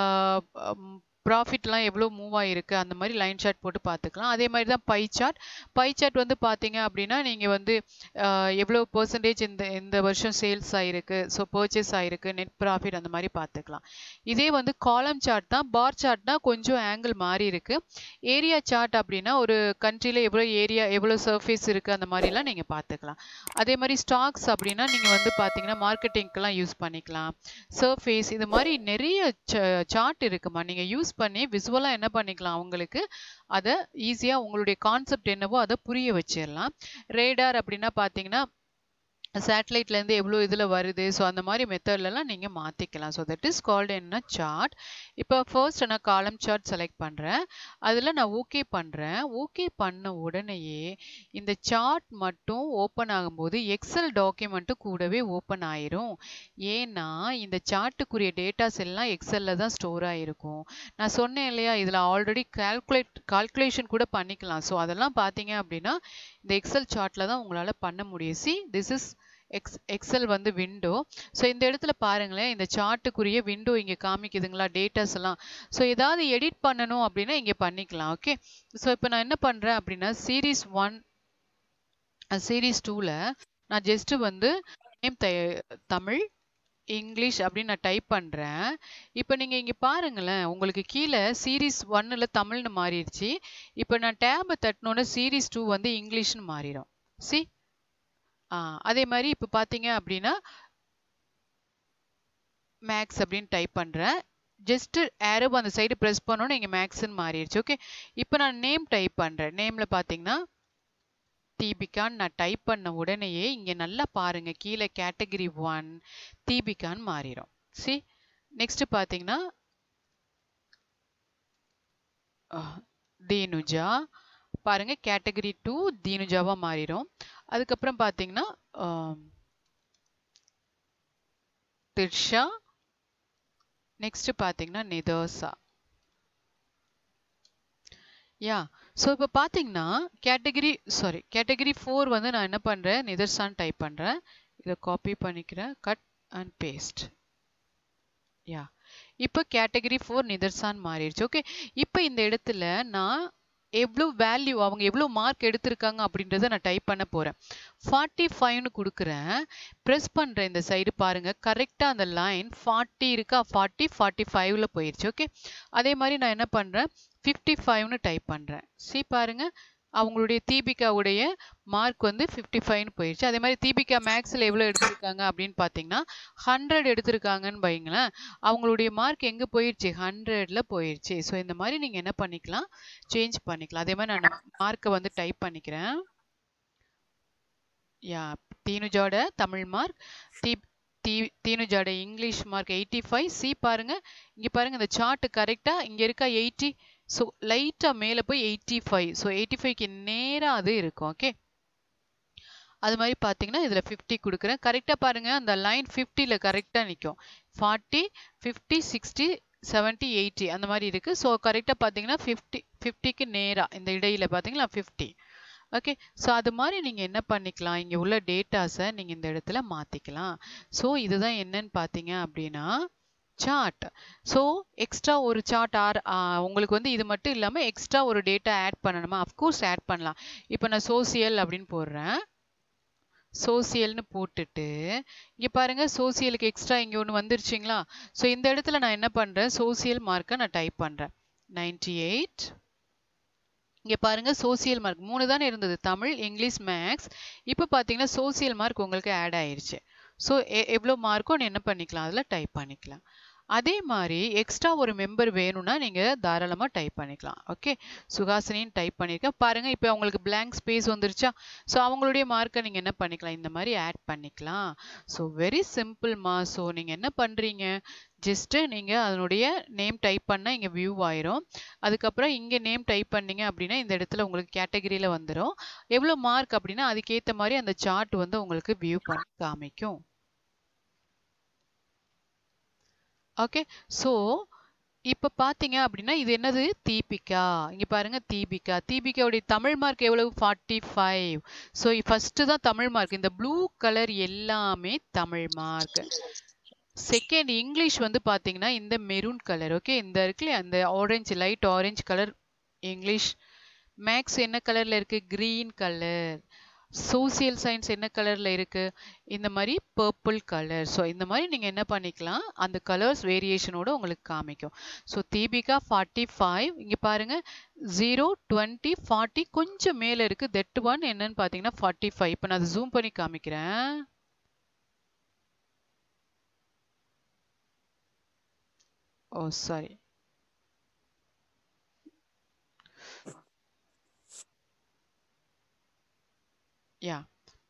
ப்ராஃபிட்லாம் எவ்வளோ மூவ் ஆகிருக்கு அந்த மாதிரி லைன் சார்ட் போட்டு பார்த்துக்கலாம் அதே மாதிரி தான் பை சார்ட் பை சார்ட் வந்து பார்த்தீங்க அப்படின்னா நீங்கள் வந்து எவ்வளோ பர்சன்டேஜ் இந்த இந்த வருஷம் சேல்ஸ் ஆகிருக்கு ஸோ பர்ச்சேஸ் ஆகிருக்கு நெட் ப்ராஃபிட் அந்த மாதிரி பார்த்துக்கலாம் இதே வந்து காலம் சார்ட் தான் பார் சார்ட்னா கொஞ்சம் ஆங்கிள் மாறி இருக்கு ஏரியா சார்ட் அப்படின்னா ஒரு கண்ட்ரியில் எவ்வளோ ஏரியா எவ்வளோ சர்ஃபேஸ் இருக்குது அந்த மாதிரிலாம் நீங்கள் பார்த்துக்கலாம் அதே மாதிரி ஸ்டாக்ஸ் அப்படின்னா நீங்கள் வந்து பார்த்தீங்கன்னா மார்க்கெட்டிங்க்கெலாம் யூஸ் பண்ணிக்கலாம் சர்ஃபேஸ் இது மாதிரி நிறைய சார்ட் இருக்குமா நீங்கள் யூஸ் பண்ணி விசுவலாக என்ன பண்ணிக்கலாம் அவங்களுக்கு அதை ஈஸியாக உங்களுடைய கான்செப்ட் என்னவோ அதை புரிய வச்சிடலாம் ரேடார் அப்படின்னா பார்த்தீங்கன்னா சேட்டலைட்லேருந்து எவ்வளோ இதில் வருது ஸோ அந்த மாதிரி மெத்தட்லலாம் நீங்கள் மாற்றிக்கலாம் ஸோ தட் இஸ் கால்டு என்ன சார்ட் இப்போ ஃபர்ஸ்ட் நான் காலம் சார்ட் செலக்ட் பண்ணுறேன் அதில் நான் ஓகே பண்ணுறேன் ஓகே பண்ண உடனேயே இந்த சார்ட் மட்டும் ஓப்பன் ஆகும்போது எக்ஸல் டாக்குமெண்ட்டு கூடவே ஓப்பன் ஆயிரும் ஏன்னா இந்த சார்ட்டுக்குரிய டேட்டாஸ் எல்லாம் எக்ஸலில் தான் ஸ்டோர் ஆகிருக்கும் நான் சொன்னேன் இல்லையா இதில் ஆல்ரெடி கால்குலேட் கால்குலேஷன் கூட பண்ணிக்கலாம் ஸோ அதெல்லாம் பார்த்தீங்க அப்படின்னா இந்த எக்ஸல் சார்ட்டில் தான் உங்களால் பண்ண முடியும் see this is X Excel வந்து விண்டோ ஸோ இந்த இடத்துல பாருங்களேன் இந்த சார்ட்டுக்குரிய விண்டோ இங்கே காமிக்குதுங்களா டேட்டாஸ் எல்லாம் ஸோ ஏதாவது எடிட் பண்ணணும் அப்படின்னா இங்கே பண்ணிக்கலாம் ஓகே ஸோ இப்போ நான் என்ன பண்ணுறேன் அப்படின்னா சீரீஸ் ஒன் சீரீஸ் டூவில் நான் ஜஸ்ட்டு வந்து நேம் தமிழ் இங்கிலீஷ் அப்படின்னு நான் டைப் பண்ணுறேன் இப்போ நீங்கள் இங்கே பாருங்களேன் உங்களுக்கு கீழே சீரீஸ் ஒன்னில் தமிழ்னு மாறிடுச்சு இப்போ நான் டேபை தட்டினோன்னே சீரீஸ் டூ வந்து இங்கிலீஷ்னு மாறிடும் சி ஆ அதே மாதிரி இப்போ பார்த்தீங்க அப்படின்னா மேக்ஸ் அப்படின்னு டைப் பண்ணுறேன் ஜஸ்ட் ஏரோ அந்த சைடு ப்ரெஸ் பண்ணோன்னு இங்கே மேக்ஸ்ன்னு மாறிடுச்சு ஓகே இப்போ நான் நேம் டைப் பண்ணுறேன் நேமில் பார்த்தீங்கன்னா தீபிகான்னு நான் டைப் பண்ண உடனேயே இங்கே நல்லா பாருங்க கீழே கேட்டகரி ஒன் தீபிகான்னு மாறிடும் சி நெக்ஸ்ட் பார்த்தீங்கன்னா தீனுஜா பாருங்க கேட்டகரி டூ தீனுஜாவா மாறிடும் அதுக்கப்புறம் பார்த்தீங்கன்னா திர்ஷா நெக்ஸ்ட் பார்த்தீங்கன்னா நிதோசா யா ஸோ இப்போ பார்த்தீங்கன்னா கேட்டகரி சாரி கேட்டகரி ஃபோர் வந்து நான் என்ன பண்ணுறேன் நிதர்சான் டைப் பண்ணுறேன் இதை காப்பி பண்ணிக்கிறேன் கட் அண்ட் பேஸ்ட் யா இப்போ கேட்டகரி ஃபோர் நிதர்சான் மாறிடுச்சு ஓகே இப்போ இந்த இடத்துல நான் எவ்வளோ வேல்யூ அவங்க எவ்வளோ மார்க் எடுத்திருக்காங்க அப்படின்றத நான் டைப் பண்ண போகிறேன் ஃபார்ட்டி ஃபைவ்னு கொடுக்குறேன் ப்ரெஸ் பண்ணுறேன் இந்த சைடு பாருங்கள் கரெக்டாக அந்த லைன் ஃபார்ட்டி இருக்கா ஃபார்ட்டி ஃபார்ட்டி ஃபைவ்ல போயிடுச்சு ஓகே அதே மாதிரி நான் என்ன பண்ணுறேன் ஃபிஃப்டி ஃபைவ்னு டைப் பண்ணுறேன் சி பாருங்கள் அவங்களுடைய தீபிகாவுடைய மார்க் வந்து ஃபிஃப்டி ஃபைவ்னு போயிடுச்சு அதே மாதிரி தீபிகா மேக்ஸில் எவ்வளோ எடுத்திருக்காங்க அப்படின்னு பார்த்தீங்கன்னா ஹண்ட்ரட் எடுத்திருக்காங்கன்னு வைங்களேன் அவங்களுடைய மார்க் எங்கே போயிடுச்சு ஹண்ட்ரட்ல போயிடுச்சு ஸோ இந்த மாதிரி நீங்கள் என்ன பண்ணிக்கலாம் சேஞ்ச் பண்ணிக்கலாம் அதே மாதிரி நான் மார்க்கை வந்து டைப் பண்ணிக்கிறேன் யா தீனுஜோட தமிழ் மார்க் தீ தீ தீனுஜோட English mark eighty five see பாருங்க இங்கே பாருங்க இந்த சார்ட் கரெக்டாக இங்கே இருக்கா எயிட்டி ஸோ லைட்டாக மேலே போய் எயிட்டி ஃபைவ் ஸோ எயிட்டி ஃபைவ்க்கு நேராக அது இருக்கும் ஓகே அது மாதிரி பார்த்தீங்கன்னா இதில் ஃபிஃப்டி கொடுக்குறேன் கரெக்டாக பாருங்கள் அந்த லைன் ஃபிஃப்டியில் கரெக்டாக நிற்கும் forty fifty sixty seventy eighty அந்த மாதிரி இருக்குது ஸோ கரெக்டாக பார்த்தீங்கன்னா ஃபிஃப்டி ஃபிஃப்டிக்கு நேராக இந்த இடையில பார்த்தீங்களா ஃபிஃப்டி ஓகே ஸோ அது மாதிரி நீங்கள் என்ன பண்ணிக்கலாம் இங்கே உள்ள டேட்டாஸை நீங்கள் இந்த இடத்துல மாற்றிக்கலாம் ஸோ இதுதான் என்னன்னு பார்த்தீங்க அப்படின்னா சார்ட் ஸோ எக்ஸ்ட்ரா ஒரு சார்ட் ஆர் உங்களுக்கு வந்து இது மட்டும் இல்லாமல் எக்ஸ்ட்ரா ஒரு டேட்டா ஆட் பண்ணணுமா அஃப்கோர்ஸ் ஆட் பண்ணலாம் இப்போ நான் சோசியல் அப்படின்னு போடுறேன் சோசியல்னு போட்டுட்டு இங்கே பாருங்க சோசியலுக்கு எக்ஸ்ட்ரா இங்கே ஒன்று வந்துருச்சுங்களா ஸோ இந்த இடத்துல நான் என்ன பண்ணுறேன் சோசியல் மார்க்கை நான் டைப் பண்ணுறேன் நைன்டி எயிட் இங்கே பாருங்க சோசியல் மார்க் மூணு தானே இருந்தது தமிழ் இங்கிலீஷ் மேக்ஸ் இப்போ பார்த்தீங்கன்னா சோசியல் மார்க் உங்களுக்கு ஆட் ஆயிருச்சு ஸோ எவ்வளோ மார்க்கோ என்ன பண்ணிக்கலாம் அதில் டைப் பண்ணிக்கலாம் அதே மாதிரி எக்ஸ்ட்ரா ஒரு மெம்பர் வேணும்னா நீங்கள் தாராளமாக டைப் பண்ணிக்கலாம் ஓகே சுகாசினின்னு டைப் பண்ணியிருக்கேன் பாருங்கள் இப்போ அவங்களுக்கு பிளாங்க் ஸ்பேஸ் வந்துருச்சா ஸோ அவங்களுடைய மார்க்கை நீங்கள் என்ன பண்ணிக்கலாம் இந்த மாதிரி ஆட் பண்ணிக்கலாம் ஸோ வெரி சிம்பிள்மா ஸோ நீங்கள் என்ன பண்ணுறீங்க ஜஸ்ட்டு நீங்கள் அதனுடைய நேம் டைப் பண்ணால் இங்கே வியூ ஆயிரும் அதுக்கப்புறம் இங்கே நேம் டைப் பண்ணீங்க அப்படின்னா இந்த இடத்துல உங்களுக்கு கேட்டகரியில் வந்துடும் எவ்வளோ மார்க் அப்படின்னா அதுக்கேற்ற மாதிரி அந்த சார்ட் வந்து உங்களுக்கு வியூ பண்ணி காமிக்கும் ஓகே ஸோ இப்போ பார்த்தீங்க அப்படின்னா இது என்னது தீபிகா இங்கே பாருங்க தீபிகா தீபிகாவுடைய தமிழ் மார்க் எவ்வளவு ஃபார்ட்டி ஃபைவ் ஸோ ஃபஸ்ட்டு தான் தமிழ் மார்க் இந்த ப்ளூ கலர் எல்லாமே தமிழ் மார்க் செகண்ட் இங்கிலீஷ் வந்து பார்த்தீங்கன்னா இந்த மெரூன் கலர் ஓகே இந்த இருக்குல்ல அந்த orange light orange colour English marks என்ன கலரில் இருக்குது க்ரீன் கலர் சோசியல் சயின்ஸ் என்ன கலரில் இருக்குது இந்த மாதிரி பர்பிள் கலர் ஸோ இந்த மாதிரி நீங்கள் என்ன பண்ணிக்கலாம் அந்த கலர்ஸ் வேரியேஷனோட உங்களுக்கு காமிக்கும் ஸோ தீபிகா ஃபார்ட்டி ஃபைவ் இங்கே பாருங்கள் ஜீரோ டுவெண்ட்டி ஃபார்ட்டி கொஞ்சம் மேலே இருக்குது தட் ஒன் என்னன்னு பார்த்தீங்கன்னா ஃபார்ட்டி ஃபைவ் இப்போ நான் அதை ஜூம் பண்ணி காமிக்கிறேன் oh sorry yeah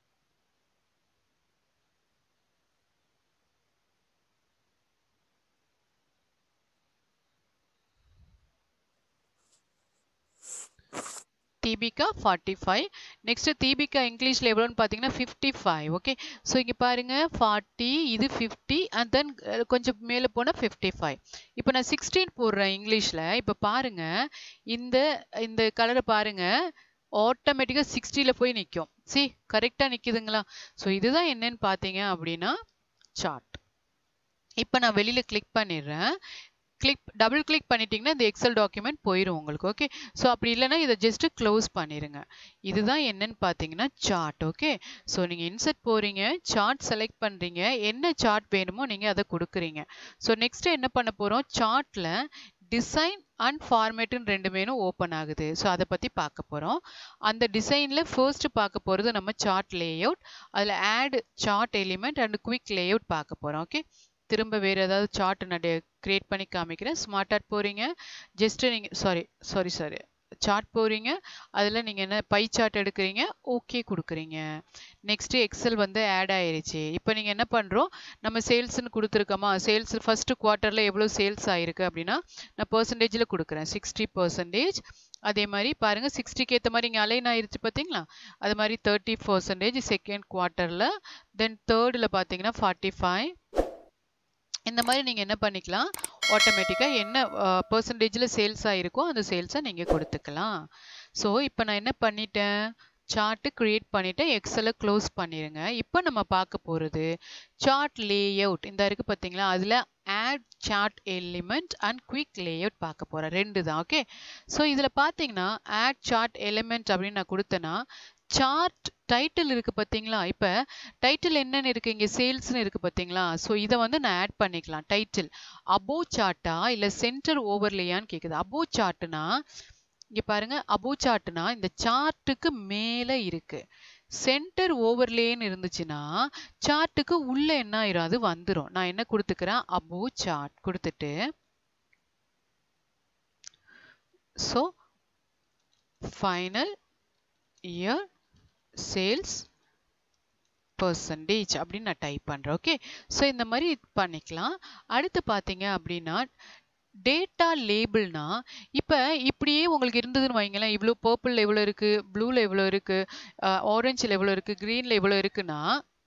Deepika forty five next Deepika இங்கிலீஷில் எவ்வளோன்னு பார்த்தீங்கன்னா ஃபிஃப்டி ஃபைவ் ஓகே ஸோ இங்கே பாருங்க ஃபார்ட்டி இது ஃபிஃப்டி அண்ட் தென் கொஞ்சம் மேலே போனால் ஃபிஃப்டி ஃபைவ் இப்போ நான் சிக்ஸ்டீன் போடுறேன் இங்கிலீஷில் இப்போ பாருங்க இந்த இந்த கலரை பாருங்க ஆட்டோமேட்டிக்காக சிக்ஸ்டியில் போய் நிற்கும் சி கரெக்டாக நிற்கிதுங்களா ஸோ இதுதான் என்னன்னு பார்த்தீங்க அப்படின்னா சார்ட் இப்போ நான் வெளியில் கிளிக் பண்ணிடுறேன் கிளிக் டபுள் கிளிக் பண்ணிட்டீங்கன்னா இந்த எக்ஸல் டாக்குமெண்ட் போயிடும் உங்களுக்கு ஓகே ஸோ அப்படி இல்லைன்னா இதை ஜஸ்ட்டு க்ளோஸ் பண்ணிடுங்க இதுதான் என்னன்னு பார்த்தீங்கன்னா சார்ட் ஓகே ஸோ நீங்கள் இன்சர்ட் போகிறீங்க சார்ட் செலக்ட் பண்ணுறீங்க என்ன சார்ட் வேணுமோ நீங்கள் அதை கொடுக்குறீங்க ஸோ நெக்ஸ்ட்டு என்ன பண்ண போகிறோம் சார்ட்டில் டிசைன் அண்ட் ஃபார்மேட்டுன்னு ரெண்டு மேனும் ஓப்பன் ஆகுது ஸோ அதை பற்றி பார்க்க போகிறோம் அந்த டிசைனில் ஃபர்ஸ்ட் பார்க்க போகிறது நம்ம சார்ட் லேஅவுட் அதில் add chart element and quick layout பார்க்க போகிறோம் ஓகே திரும்ப வேறு ஏதாவது சார்ட் நான் க்ரியேட் பண்ணி காமிக்கிறேன் ஸ்மார்ட் ஆர்ட் போகிறீங்க ஜஸ்ட்டு நீங்கள் சாரி சாரி சாரி சார்ட் போகிறீங்க அதில் நீங்கள் என்ன பை சார்ட் எடுக்கிறீங்க ஓகே கொடுக்குறீங்க நெக்ஸ்ட்டு எக்ஸல் வந்து ஆட் ஆயிருச்சு இப்போ நீங்கள் என்ன பண்ணுறோம் நம்ம சேல்ஸ்னு கொடுத்துருக்கோமா சேல்ஸ் ஃபஸ்ட்டு குவார்ட்டரில் எவ்வளோ சேல்ஸ் ஆயிருக்கு அப்படின்னா நான் பர்சன்டேஜில் கொடுக்குறேன் சிக்ஸ்டி பர்சன்டேஜ் அதே மாதிரி பாருங்க சிக்ஸ்டிக்கு ஏற்ற மாதிரி இங்கே அலைன் ஆயிருச்சு பார்த்தீங்களா அது மாதிரி தேர்ட்டி பர்சன்டேஜ் செகண்ட் குவார்ட்டரில் தென் தேர்டில் பார்த்தீங்கன்னா ஃபார்ட்டி ஃபைவ் இந்த மாதிரி நீங்கள் என்ன பண்ணிக்கலாம் ஆட்டோமேட்டிக்காக என்ன பர்சன்டேஜில் சேல்ஸ் ஆகிருக்கோ அந்த சேல்ஸை நீங்கள் கொடுத்துக்கலாம் ஸோ இப்போ நான் என்ன பண்ணிட்டேன் சார்ட்டு க்ரியேட் பண்ணிவிட்டு எக்ஸலை க்ளோஸ் பண்ணிடுங்க இப்போ நம்ம பார்க்க போகிறது சார்ட் லேஅவுட் இந்த இருக்குது பார்த்தீங்களா அதில் add chart element and quick layout பார்க்க போகிறேன் ரெண்டு தான் ஓகே ஸோ இதில் பார்த்தீங்கன்னா ஆட் சார்ட் எலிமெண்ட் அப்படின்னு நான் கொடுத்தேன்னா சார்ட் டைட்டில் இருக்கு பார்த்தீங்களா இப்போ டைட்டில் என்னன்னு இருக்கு இங்கே சேல்ஸ்னு இருக்கு பார்த்தீங்களா ஸோ இதை வந்து நான் ஆட் பண்ணிக்கலாம் டைட்டில் அபோ சார்ட்டா இல்லை சென்டர் ஓவர்லேயான்னு கேட்குது அபோ சார்ட்டுனா இங்க பாருங்க அபோ சார்ட்னா இந்த சார்ட்டுக்கு மேல இருக்கு சென்டர் ஓவர்லேன்னு இருந்துச்சுன்னா சார்ட்டுக்கு உள்ள என்ன ஆயிரும் அது வந்துடும் நான் என்ன கொடுத்துக்கிறேன் அபோ சார்ட் கொடுத்துட்டு so final year sales percentage அப்படின்னு நான் டைப் பண்ணுறேன் ஓகே ஸோ இந்த மாதிரி பண்ணிக்கலாம் அடுத்து பார்த்தீங்க அப்படின்னா டேட்டா லேபிள்னா இப்போ இப்படியே உங்களுக்கு இருந்ததுன்னு வைங்களேன் இவ்வளோ பர்பிள் எவ்வளோ இருக்குது ப்ளூவில் எவ்வளோ இருக்குது ஆரஞ்சில் எவ்வளோ இருக்குது க்ரீனில் எவ்வளோ இருக்குன்னா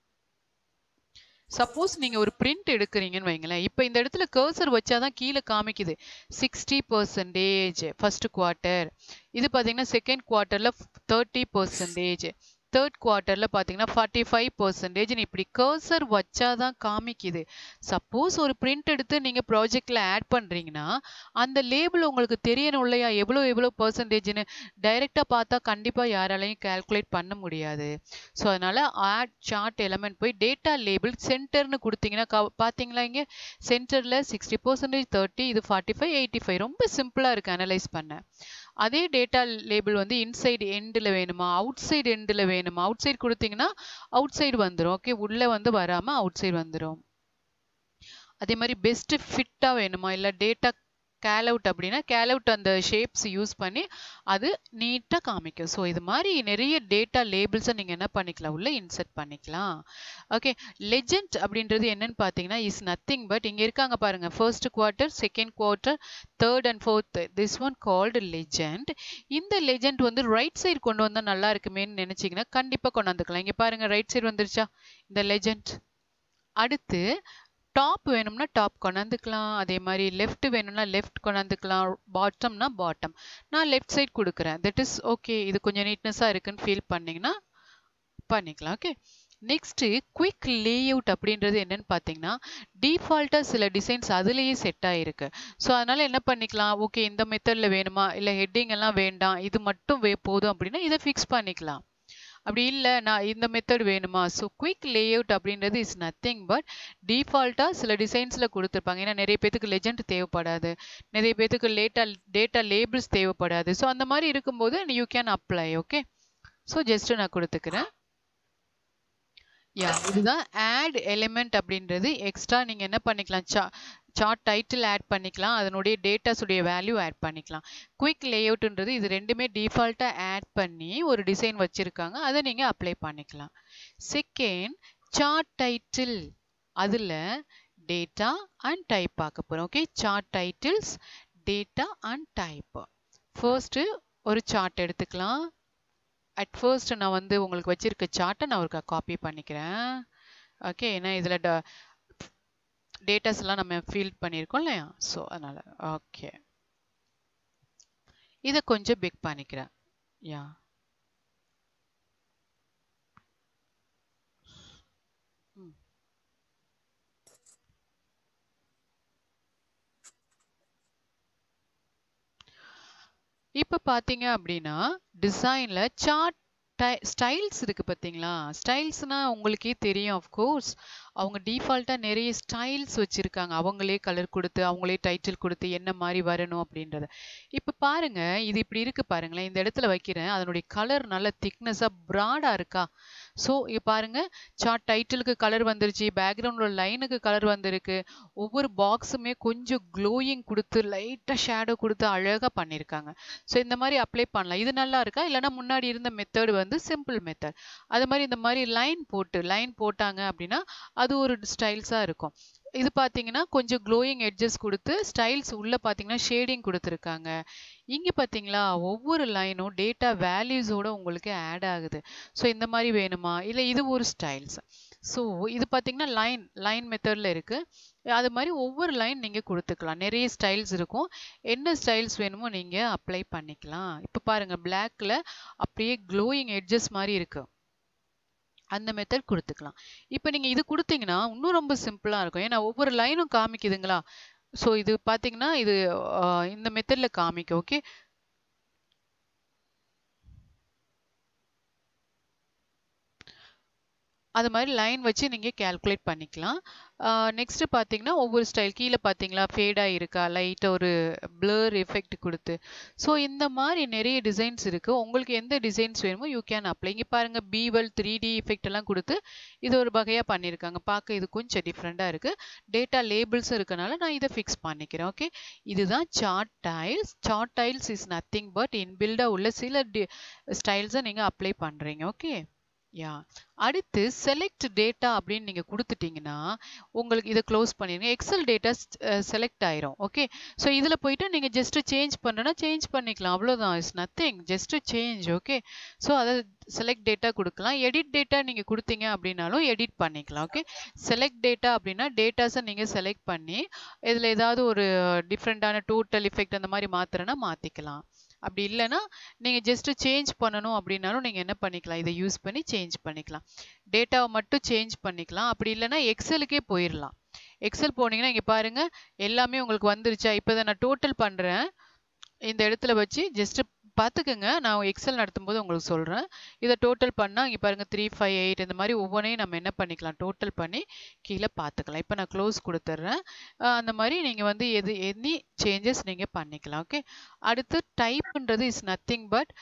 சப்போஸ் நீங்கள் ஒரு பிரிண்ட் எடுக்கிறீங்கன்னு வைங்களேன் இப்போ இந்த இடத்துல கர்சர் வச்சாதான் கீழே காமிக்குது சிக்ஸ்டி பர்சன்டேஜ் ஃபர்ஸ்ட் குவார்ட்டர் இது பார்த்தீங்கன்னா செகண்ட் குவார்ட்டரில் தேர்ட்டி பர்சன்டேஜ் தேர்ட் குவார்ட்டரில் பார்த்தீங்கன்னா ஃபார்ட்டி ஃபைவ் பர்சன்டேஜ்னு இப்படி கர்சர் வச்சாதான் காமிக்குது சப்போஸ் ஒரு பிரிண்ட் எடுத்து நீங்கள் ப்ராஜெக்டில் ஆட் பண்ணுறீங்கன்னா அந்த லேபிள் உங்களுக்கு தெரியணும் இல்லையா எவ்வளோ எவ்வளோ பர்சன்டேஜ்னு டைரெக்டாக பார்த்தா கண்டிப்பாக யாராலையும் கால்குலேட் பண்ண முடியாது ஸோ அதனால் ஆட் சார்ட் எலமெண்ட் போய் டேட்டா லேபிள் சென்டர்னு கொடுத்தீங்கன்னா பார்த்தீங்களா இங்கே சென்டரில் சிக்ஸ்டி பர்சன்டேஜ் தேர்ட்டி இது ஃபார்ட்டி ஃபைவ் எயிட்டி ஃபைவ் ரொம்ப சிம்பிளாக இருக்குது அனலைஸ் பண்ண அதே டேட்டா லேபிள் வந்து இன்சைடு எண்டில் வேணுமா அவுட் சைடு எண்டில் வேணுமா அவுட் சைடு கொடுத்தீங்கன்னா அவுட் சைடு வந்துடும் ஓகே உள்ளே வந்து வராமல் அவுட் சைடு வந்துடும் அதே மாதிரி பெஸ்ட் ஃபிட்டாக வேணுமா இல்லை டேட்டா கேல் அவுட் அப்படின்னா கேல் அவுட் அந்த ஷேப்ஸ் யூஸ் பண்ணி அது நீட்டாக காமிக்கும் ஸோ இது மாதிரி நிறைய டேட்டா லேபிள்ஸை நீங்கள் என்ன பண்ணிக்கலாம் உள்ள இன்சர்ட் பண்ணிக்கலாம் ஓகே லெஜெண்ட் அப்படின்றது என்னன்னு பார்த்தீங்கன்னா இஸ் நத்திங் பட் இங்கே இருக்காங்க பாருங்க first quarter second quarter third and fourth this one called legend இந்த லெஜெண்ட் வந்து ரைட் சைடு கொண்டு வந்தால் நல்லா இருக்குமேன்னு நினச்சிங்கன்னா கண்டிப்பாக கொண்டு வந்துக்கலாம் இங்கே பாருங்க ரைட் சைடு வந்துருச்சா இந்த லெஜெண்ட் அடுத்து டாப் வேணும்னா டாப் கொண்டாந்துக்கலாம் அதே மாதிரி லெஃப்ட் வேணும்னா லெஃப்ட் கொண்டாந்துக்கலாம் பாட்டம்னா பாட்டம் நான் லெஃப்ட் சைட் கொடுக்குறேன் தட் இஸ் ஓகே இது கொஞ்சம் நீட்னஸாக இருக்குன்னு ஃபீல் பண்ணிங்கன்னா பண்ணிக்கலாம் ஓகே நெக்ஸ்ட்டு குயிக் லேஅவுட் அப்படின்றது என்னன்னு பார்த்தீங்கன்னா டிஃபால்ட்டாக சில டிசைன்ஸ் அதுலேயே செட் ஆகிருக்கு ஸோ அதனால் என்ன பண்ணிக்கலாம் ஓகே இந்த மெத்தடில் வேணுமா இல்லை ஹெட்டிங் எல்லாம் வேண்டாம் இது மட்டும் வே போதும் அப்படின்னா இதை ஃபிக்ஸ் பண்ணிக்கலாம் அப்படி இல்லை நான் இந்த மெத்தட் வேணுமா ஸோ குயிக் லேஅவுட் அப்படின்றது இஸ் நத்திங் பட் டிஃபால்ட்டாக சில டிசைன்ஸில் கொடுத்துருப்பாங்க ஏன்னா நிறைய பேத்துக்கு லெஜெண்ட் தேவைப்படாது நிறைய பேத்துக்கு லேட்டா டேட்டா லேபிள்ஸ் தேவைப்படாது ஸோ அந்த மாதிரி இருக்கும்போது you can apply okay so just நான் கொடுத்துக்கிறேன் யா இதுதான் ஆட் எலிமெண்ட் அப்படின்றது எக்ஸ்ட்ரா நீங்கள் என்ன பண்ணிக்கலாம் சா சார்ட் டைட்டில் ஆட் பண்ணிக்கலாம் அதனுடைய டேட்டாஸுடைய வேல்யூ ஆட் பண்ணிக்கலாம் குயிக் லேஅவுட்ன்றது இது ரெண்டுமே டிஃபால்ட்டாக ஆட் பண்ணி ஒரு டிசைன் வச்சுருக்காங்க அதை நீங்கள் அப்ளை பண்ணிக்கலாம் செகண்ட் சார்ட் டைட்டில் அதில் டேட்டா அண்ட் டைப் பார்க்க போகிறோம் okay chart titles data and type first ஒரு சார்ட் எடுத்துக்கலாம் அட் ஃபர்ஸ்ட் நான் வந்து உங்களுக்கு வச்சிருக்க சார்ட்டை நான் ஒரு காப்பி பண்ணிக்கிறேன் ஓகே ஏன்னா இதில் டேட்டாஸ் எல்லாம் நம்ம ஃபீல் பண்ணியிருக்கோம் இல்லையா ஸோ அதனால் ஓகே இதை கொஞ்சம் பிக் பண்ணிக்கிறேன் யா இப்போ பார்த்தீங்க அப்படின்னா டிசைனில் சார்ட் ஸ்டைல்ஸ் இருக்குது பார்த்தீங்களா ஸ்டைல்ஸ்னால் உங்களுக்கே தெரியும் ஆஃப்கோர்ஸ் அவங்க டிஃபால்ட்டாக நிறைய ஸ்டைல்ஸ் வச்சுருக்காங்க அவங்களே கலர் கொடுத்து அவங்களே டைட்டில் கொடுத்து என்ன மாதிரி வரணும் அப்படின்றத இப்போ பாருங்க இது இப்படி இருக்கு பாருங்களேன் இந்த இடத்துல வைக்கிறேன் அதனுடைய கலர் நல்ல திக்னஸாக ப்ராடாக இருக்கா ஸோ இங்கே பாருங்க சார்ட் டைட்டிலுக்கு கலர் வந்துருச்சு பேக்ரவுண்டில் லைனுக்கு கலர் வந்திருக்கு ஒவ்வொரு பாக்ஸுமே கொஞ்சம் க்ளோயிங் கொடுத்து லைட்டாக ஷேடோ கொடுத்து அழகாக பண்ணியிருக்காங்க ஸோ இந்த மாதிரி அப்ளை பண்ணலாம் இது நல்லா இருக்கா இல்லைனா முன்னாடி இருந்த மெத்தட் வந்து சிம்பிள் மெத்தட் அது மாதிரி இந்த மாதிரி லைன் போட்டு லைன் போட்டாங்க அப்படின்னா அது ஒரு ஸ்டைல்ஸாக இருக்கும் இது பார்த்தீங்கன்னா கொஞ்சம் க்ளோயிங் எட்ஜஸ் கொடுத்து ஸ்டைல்ஸ் உள்ள பார்த்தீங்கன்னா ஷேடிங் கொடுத்துருக்காங்க இங்கே பார்த்தீங்களா ஒவ்வொரு லைனும் டேட்டா வேல்யூஸோட உங்களுக்கு ஆட் ஆகுது ஸோ இந்த மாதிரி வேணுமா இல்லை இது ஒரு ஸ்டைல்ஸ் ஸோ இது பார்த்தீங்கன்னா லைன் லைன் மெத்தடில் இருக்குது அது மாதிரி ஒவ்வொரு லைன் நீங்கள் கொடுத்துக்கலாம் நிறைய ஸ்டைல்ஸ் இருக்கும் என்ன ஸ்டைல்ஸ் வேணுமோ நீங்கள் அப்ளை பண்ணிக்கலாம் இப்போ பாருங்கள் பிளாக்ல அப்படியே க்ளோயிங் எட்ஜஸ் மாதிரி இருக்கு அந்த மெத்தட் கொடுத்துக்கலாம் இப்போ நீங்கள் இது கொடுத்தீங்கன்னா இன்னும் ரொம்ப சிம்பிளாக இருக்கும் ஏன்னா ஒவ்வொரு லைனும் காமிக்குதுங்களா ஸோ இது பார்த்தீங்கன்னா இது ஆஹ், இந்த மெத்தடில் காமிக்கும் ஓகே அது மாதிரி லைன் வச்சு நீங்கள் கேல்குலேட் பண்ணிக்கலாம் நெக்ஸ்ட் பார்த்தீங்கன்னா ஒவ்வொரு ஸ்டைல் கீழே பார்த்தீங்களா ஃபேடாக இருக்கா லைட்டாக ஒரு blur எஃபெக்ட் கொடுத்து ஸோ இந்த மாதிரி நிறைய டிசைன்ஸ் இருக்குது உங்களுக்கு எந்த டிசைன்ஸ் வேணுமோ யூ கேன் அப்ளை இங்கே பாருங்கள் பீவல் த்ரீ டி எஃபெக்ட் எல்லாம் கொடுத்து இது ஒரு வகையாக பண்ணியிருக்காங்க பார்க்க இது கொஞ்சம் டிஃப்ரெண்ட்டாக இருக்குது டேட்டா லேபிள்ஸும் இருக்கனால நான் இதை ஃபிக்ஸ் பண்ணிக்கிறேன் ஓகே இதுதான் chart tiles chart tiles is nothing but இன்பில்டாக உள்ள சில டி ஸ்டைல்ஸை நீங்கள் அப்ளை பண்ணுறீங்க ஓகே யா அடுத்து செலக்ட் டேட்டா அப்படின்னு நீங்கள் கொடுத்துட்டீங்கன்னா உங்களுக்கு இதை க்ளோஸ் பண்ணிடுங்க எக்ஸல் டேட்டா செலக்ட் ஆயிரும் ஓகே ஸோ இதில் போயிட்டு நீங்கள் ஜஸ்ட் சேஞ்ச் பண்ணுறேன்னா சேஞ்ச் பண்ணிக்கலாம் அவ்வளோதான் it's nothing just change okay so அதை செலக்ட் டேட்டா கொடுக்கலாம் எடிட் டேட்டா நீங்கள் கொடுத்தீங்க அப்படின்னாலும் எடிட் பண்ணிக்கலாம் ஓகே செலக்ட் டேட்டா அப்படின்னா டேட்டாஸை நீங்கள் செலக்ட் பண்ணி இதில் ஏதாவது ஒரு டிஃப்ரெண்ட்டான டோட்டல் எஃபெக்ட் அந்த மாதிரி மாத்துறேன்னா மாற்றிக்கலாம் அப்படி இல்லைன்னா நீங்கள் ஜஸ்ட் சேஞ்ச் பண்ணணும் அப்படின்னாலும் நீங்கள் என்ன பண்ணிக்கலாம் இதை யூஸ் பண்ணி சேஞ்ச் பண்ணிக்கலாம் டேட்டாவை மட்டும் சேஞ்ச் பண்ணிக்கலாம் அப்படி இல்லைன்னா எக்ஸலுக்கே போயிடலாம் எக்ஸல் போனீங்கன்னா இங்கே பாருங்க எல்லாமே உங்களுக்கு வந்துருச்சா இப்போ இதை நான் டோட்டல் பண்ணுறேன் இந்த இடத்துல வச்சு ஜஸ்ட் பார்த்துக்கோங்க நான் எக்ஸல் நடத்தும் போது உங்களுக்கு சொல்கிறேன் இதை டோட்டல் பண்ணால் இங்கே பாருங்கள் த்ரீ ஃபைவ் எயிட் இந்த மாதிரி ஒவ்வொன்றையும் நம்ம என்ன பண்ணிக்கலாம் டோட்டல் பண்ணி கீழே பார்த்துக்கலாம் இப்போ நான் க்ளோஸ் கொடுத்துட்றேன் அஹ் அந்த மாதிரி நீங்கள் வந்து எது எனி சேஞ்சஸ் நீங்கள் பண்ணிக்கலாம் ஓகே அடுத்து டைப்ன்றது இஸ் நத்திங் பட்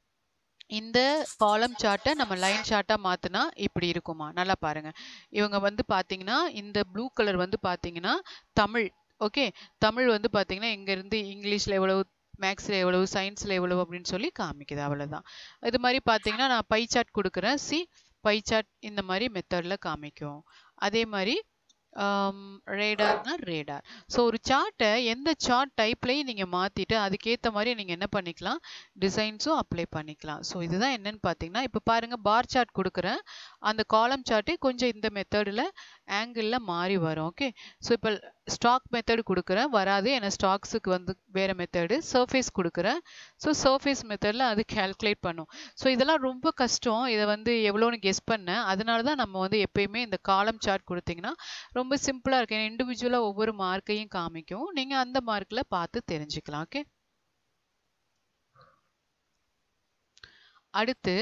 இந்த காலம் சார்ட்டை நம்ம லைன் சார்ட்டாக மாற்றினா இப்படி இருக்குமா நல்லா பாருங்க இவங்க வந்து பார்த்தீங்கன்னா இந்த ப்ளூ கலர் வந்து பார்த்தீங்கன்னா தமிழ் ஓகே தமிழ் வந்து பார்த்தீங்கன்னா இங்கேருந்து இங்கிலீஷில் எவ்வளவு மேக்ஸில் எவ்வளவு சயின்ஸில் எவ்வளவு அப்படின்னு சொல்லி காமிக்குது அவ்வளோதான் இது மாதிரி பார்த்தீங்கன்னா நான் பை சார்ட் கொடுக்குறேன் சி பை சார்ட் இந்த மாதிரி மெத்தடில் காமிக்கும் அதே மாதிரி ரேடார்னா ரேடார் ஸோ ஒரு சார்ட்டை எந்த சார்ட் டைப்லையும் நீங்கள் மாற்றிட்டு அதுக்கேற்ற மாதிரி நீங்கள் என்ன பண்ணிக்கலாம் டிசைன்ஸும் அப்ளை பண்ணிக்கலாம் ஸோ இதுதான் என்னன்னு பார்த்தீங்கன்னா இப்போ பாருங்கள் பார் சார்ட் கொடுக்குறேன் அந்த காலம் சார்ட்டே கொஞ்சம் இந்த மெத்தடில் ஆங்கிளில் மாறி வரும் ஓகே ஸோ இப்போ ஸ்டாக் மெத்தடு கொடுக்குறேன் வராது ஏன்னா ஸ்டாக்ஸுக்கு வந்து வேறு மெத்தடு சர்ஃபேஸ் கொடுக்குறேன் ஸோ சர்ஃபேஸ் மெத்தடில் அது கேல்குலேட் பண்ணும் ஸோ இதெல்லாம் ரொம்ப கஷ்டம் இதை வந்து எவ்வளோன்னு கெஸ் பண்ணேன் அதனால தான் நம்ம வந்து எப்பயுமே இந்த காலம் சார்ட் கொடுத்தீங்கன்னா ரொம்ப சிம்பிளாக இருக்கு ஏன்னா இண்டிவிஜுவலாக ஒவ்வொரு மார்க்கையும் காமிக்கும் நீங்கள் அந்த மார்க்கில் பார்த்து தெரிஞ்சுக்கலாம் ஓகே அடுத்து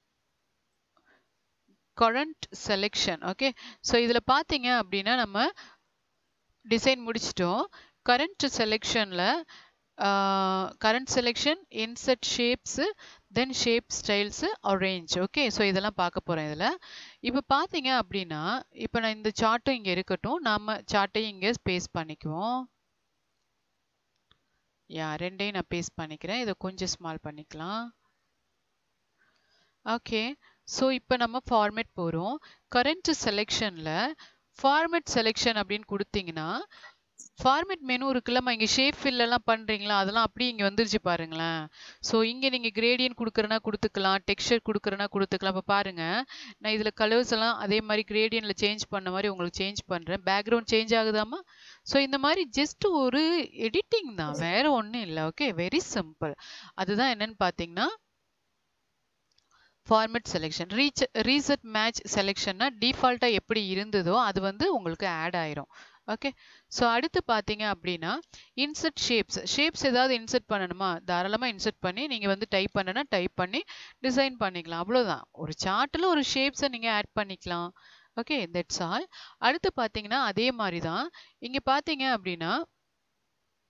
கரண்ட் செலெக்ஷன் ஓகே ஸோ இதில் பார்த்தீங்க அப்படின்னா நம்ம டிசைன் முடிச்சிட்டோம் கரண்ட் செலெக்ஷனில் current selection inset shapes then shape styles arrange okay so இதெல்லாம் பார்க்க போகிறேன் இதில் இப்போ பார்த்தீங்க அப்படின்னா இப்போ நான் இந்த சார்ட்டும் இங்கே இருக்கட்டும் நாம சார்ட்டையும் இங்கே ஸ்பேஸ் பண்ணிக்குவோம் யா ரெண்டையும் நான் பேஸ்ட் பண்ணிக்கிறேன் இதை கொஞ்சம் ஸ்மால் பண்ணிக்கலாம் ஓகே ஸோ இப்போ நம்ம ஃபார்மேட் போகிறோம் கரண்ட் செலெக்ஷனில் ஃபார்மேட் செலெக்ஷன் அப்படின்னு கொடுத்தீங்கன்னா ஃபார்மேட் மெனு இருக்குல்லம்மா இங்கே ஷேப் ஃபில்லெல்லாம் பண்ணுறீங்களா அதெல்லாம் அப்படியே இங்கே வந்துருச்சு பாருங்களேன் ஸோ இங்கே நீங்கள் கிரேடியன் கொடுக்குறனா கொடுத்துக்கலாம் டெக்ஸ்சர் கொடுக்குறனா கொடுத்துக்கலாம் இப்போ பாருங்கள் நான் இதில் கலர்ஸ் எல்லாம் அதே மாதிரி கிரேடியனில் சேஞ்ச் பண்ண மாதிரி உங்களுக்கு சேஞ்ச் பண்ணுறேன் பேக்ரவுண்ட் சேஞ்ச் ஆகுதாம்மா ஸோ இந்த மாதிரி ஜஸ்ட் ஒரு எடிட்டிங் தான் வேற ஒன்றும் இல்லை ஓகே வெரி சிம்பிள் அதுதான் என்னன்னு பார்த்தீங்கன்னா format selection reach reset match செலெக்ஷன்னா டிஃபால்ட்டாக எப்படி இருந்ததோ அது வந்து உங்களுக்கு ஆட் ஆயிரும் ஓகே ஸோ அடுத்து பார்த்தீங்க அப்படின்னா இன்செர்ட் ஷேப்ஸ் ஷேப்ஸ் ஏதாவது இன்செர்ட் பண்ணணுமா தாராளமாக இன்செர்ட் பண்ணி நீங்கள் வந்து டைப் பண்ணனா டைப் பண்ணி டிசைன் பண்ணிக்கலாம் அவ்வளோதான் ஒரு சார்ட்டில் ஒரு ஷேப்ஸை நீங்கள் ஆட் பண்ணிக்கலாம் ஓகே தட்ஸ் ஆல் அடுத்து பார்த்தீங்கன்னா அதே மாதிரி தான் இங்கே பார்த்தீங்க அப்படின்னா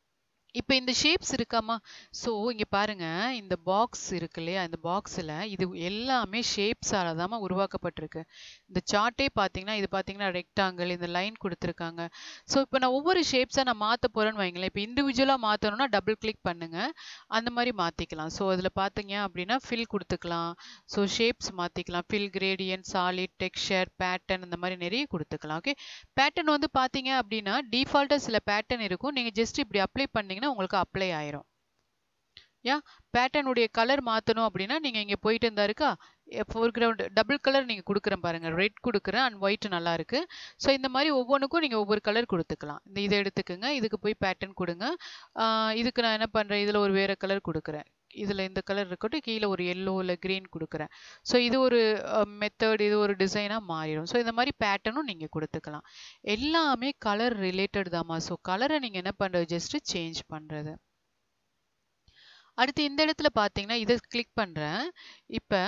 இப்போ இந்த ஷேப்ஸ் இருக்காமா ஸோ இங்கே பாருங்க இந்த பாக்ஸ் இருக்கு இல்லையா இந்த பாக்ஸில் இது எல்லாமே ஷேப்ஸால தாம்மா உருவாக்கப்பட்டிருக்கு இந்த சார்ட்டே பார்த்தீங்கன்னா இது பார்த்தீங்கன்னா ரெக்டாங்கிள் இந்த லைன் கொடுத்துருக்காங்க ஸோ இப்போ நான் ஒவ்வொரு ஷேப்ஸாக நான் மாற்ற போகிறேன்னு வைங்களேன் இப்போ இண்டிவிஜுவலாக மாற்றணும்னா டபுள் கிளிக் பண்ணுங்க அந்த மாதிரி மாற்றிக்கலாம் ஸோ அதில் பார்த்தீங்க அப்படின்னா ஃபில் கொடுத்துக்கலாம் ஸோ ஷேப்ஸ் மாற்றிக்கலாம் fill gradient solid texture pattern இந்த மாதிரி நிறைய கொடுத்துக்கலாம் ஓகே பேட்டர்ன் வந்து பார்த்தீங்க அப்படின்னா டிஃபால்ட்டாக சில பேட்டர்ன் இருக்கும் நீங்கள் ஜஸ்ட் இப்படி அப்ளை பண்ணீங்கன்னா உங்களுக்கு அப்ளை ஆயிரும் யா பேட்டர்னுடைய கலர் மாற்றணும் அப்படின்னா நீங்கள் இங்கே போயிட்டு இருந்தா இருக்கா ஃபோர் கிரவுண்ட் டபுள் கலர் நீங்கள் கொடுக்குறேன் பாருங்கள் ரெட் கொடுக்குறேன் அண்ட் ஒயிட் நல்லா இருக்கு ஸோ இந்த மாதிரி ஒவ்வொன்றுக்கும் நீங்கள் ஒவ்வொரு கலர் கொடுத்துக்கலாம் இந்த இதை எடுத்துக்கோங்க இதுக்கு போய் பேட்டர்ன் கொடுங்க ஆஹ் இதுக்கு நான் என்ன பண்ணுறேன் இதில் ஒரு வேறு கலர் கொடுக்குறேன் இதில் இந்த கலர் இருக்கட்டும் கீழே ஒரு எல்லோ இல்லை க்ரீன் கொடுக்குறேன் ஸோ இது ஒரு மெத்தட் இது ஒரு டிசைனாக மாறிடும் ஸோ இந்த மாதிரி பேட்டர்னும் நீங்கள் கொடுத்துக்கலாம் எல்லாமே கலர் ரிலேட்டட் தாம்மா ஸோ கலரை நீங்கள் என்ன பண்ணுறது ஜஸ்ட்டு சேஞ்ச் பண்ணுறது அடுத்து இந்த இடத்துல பார்த்தீங்கன்னா இதை கிளிக் பண்ணுறேன் இப்போ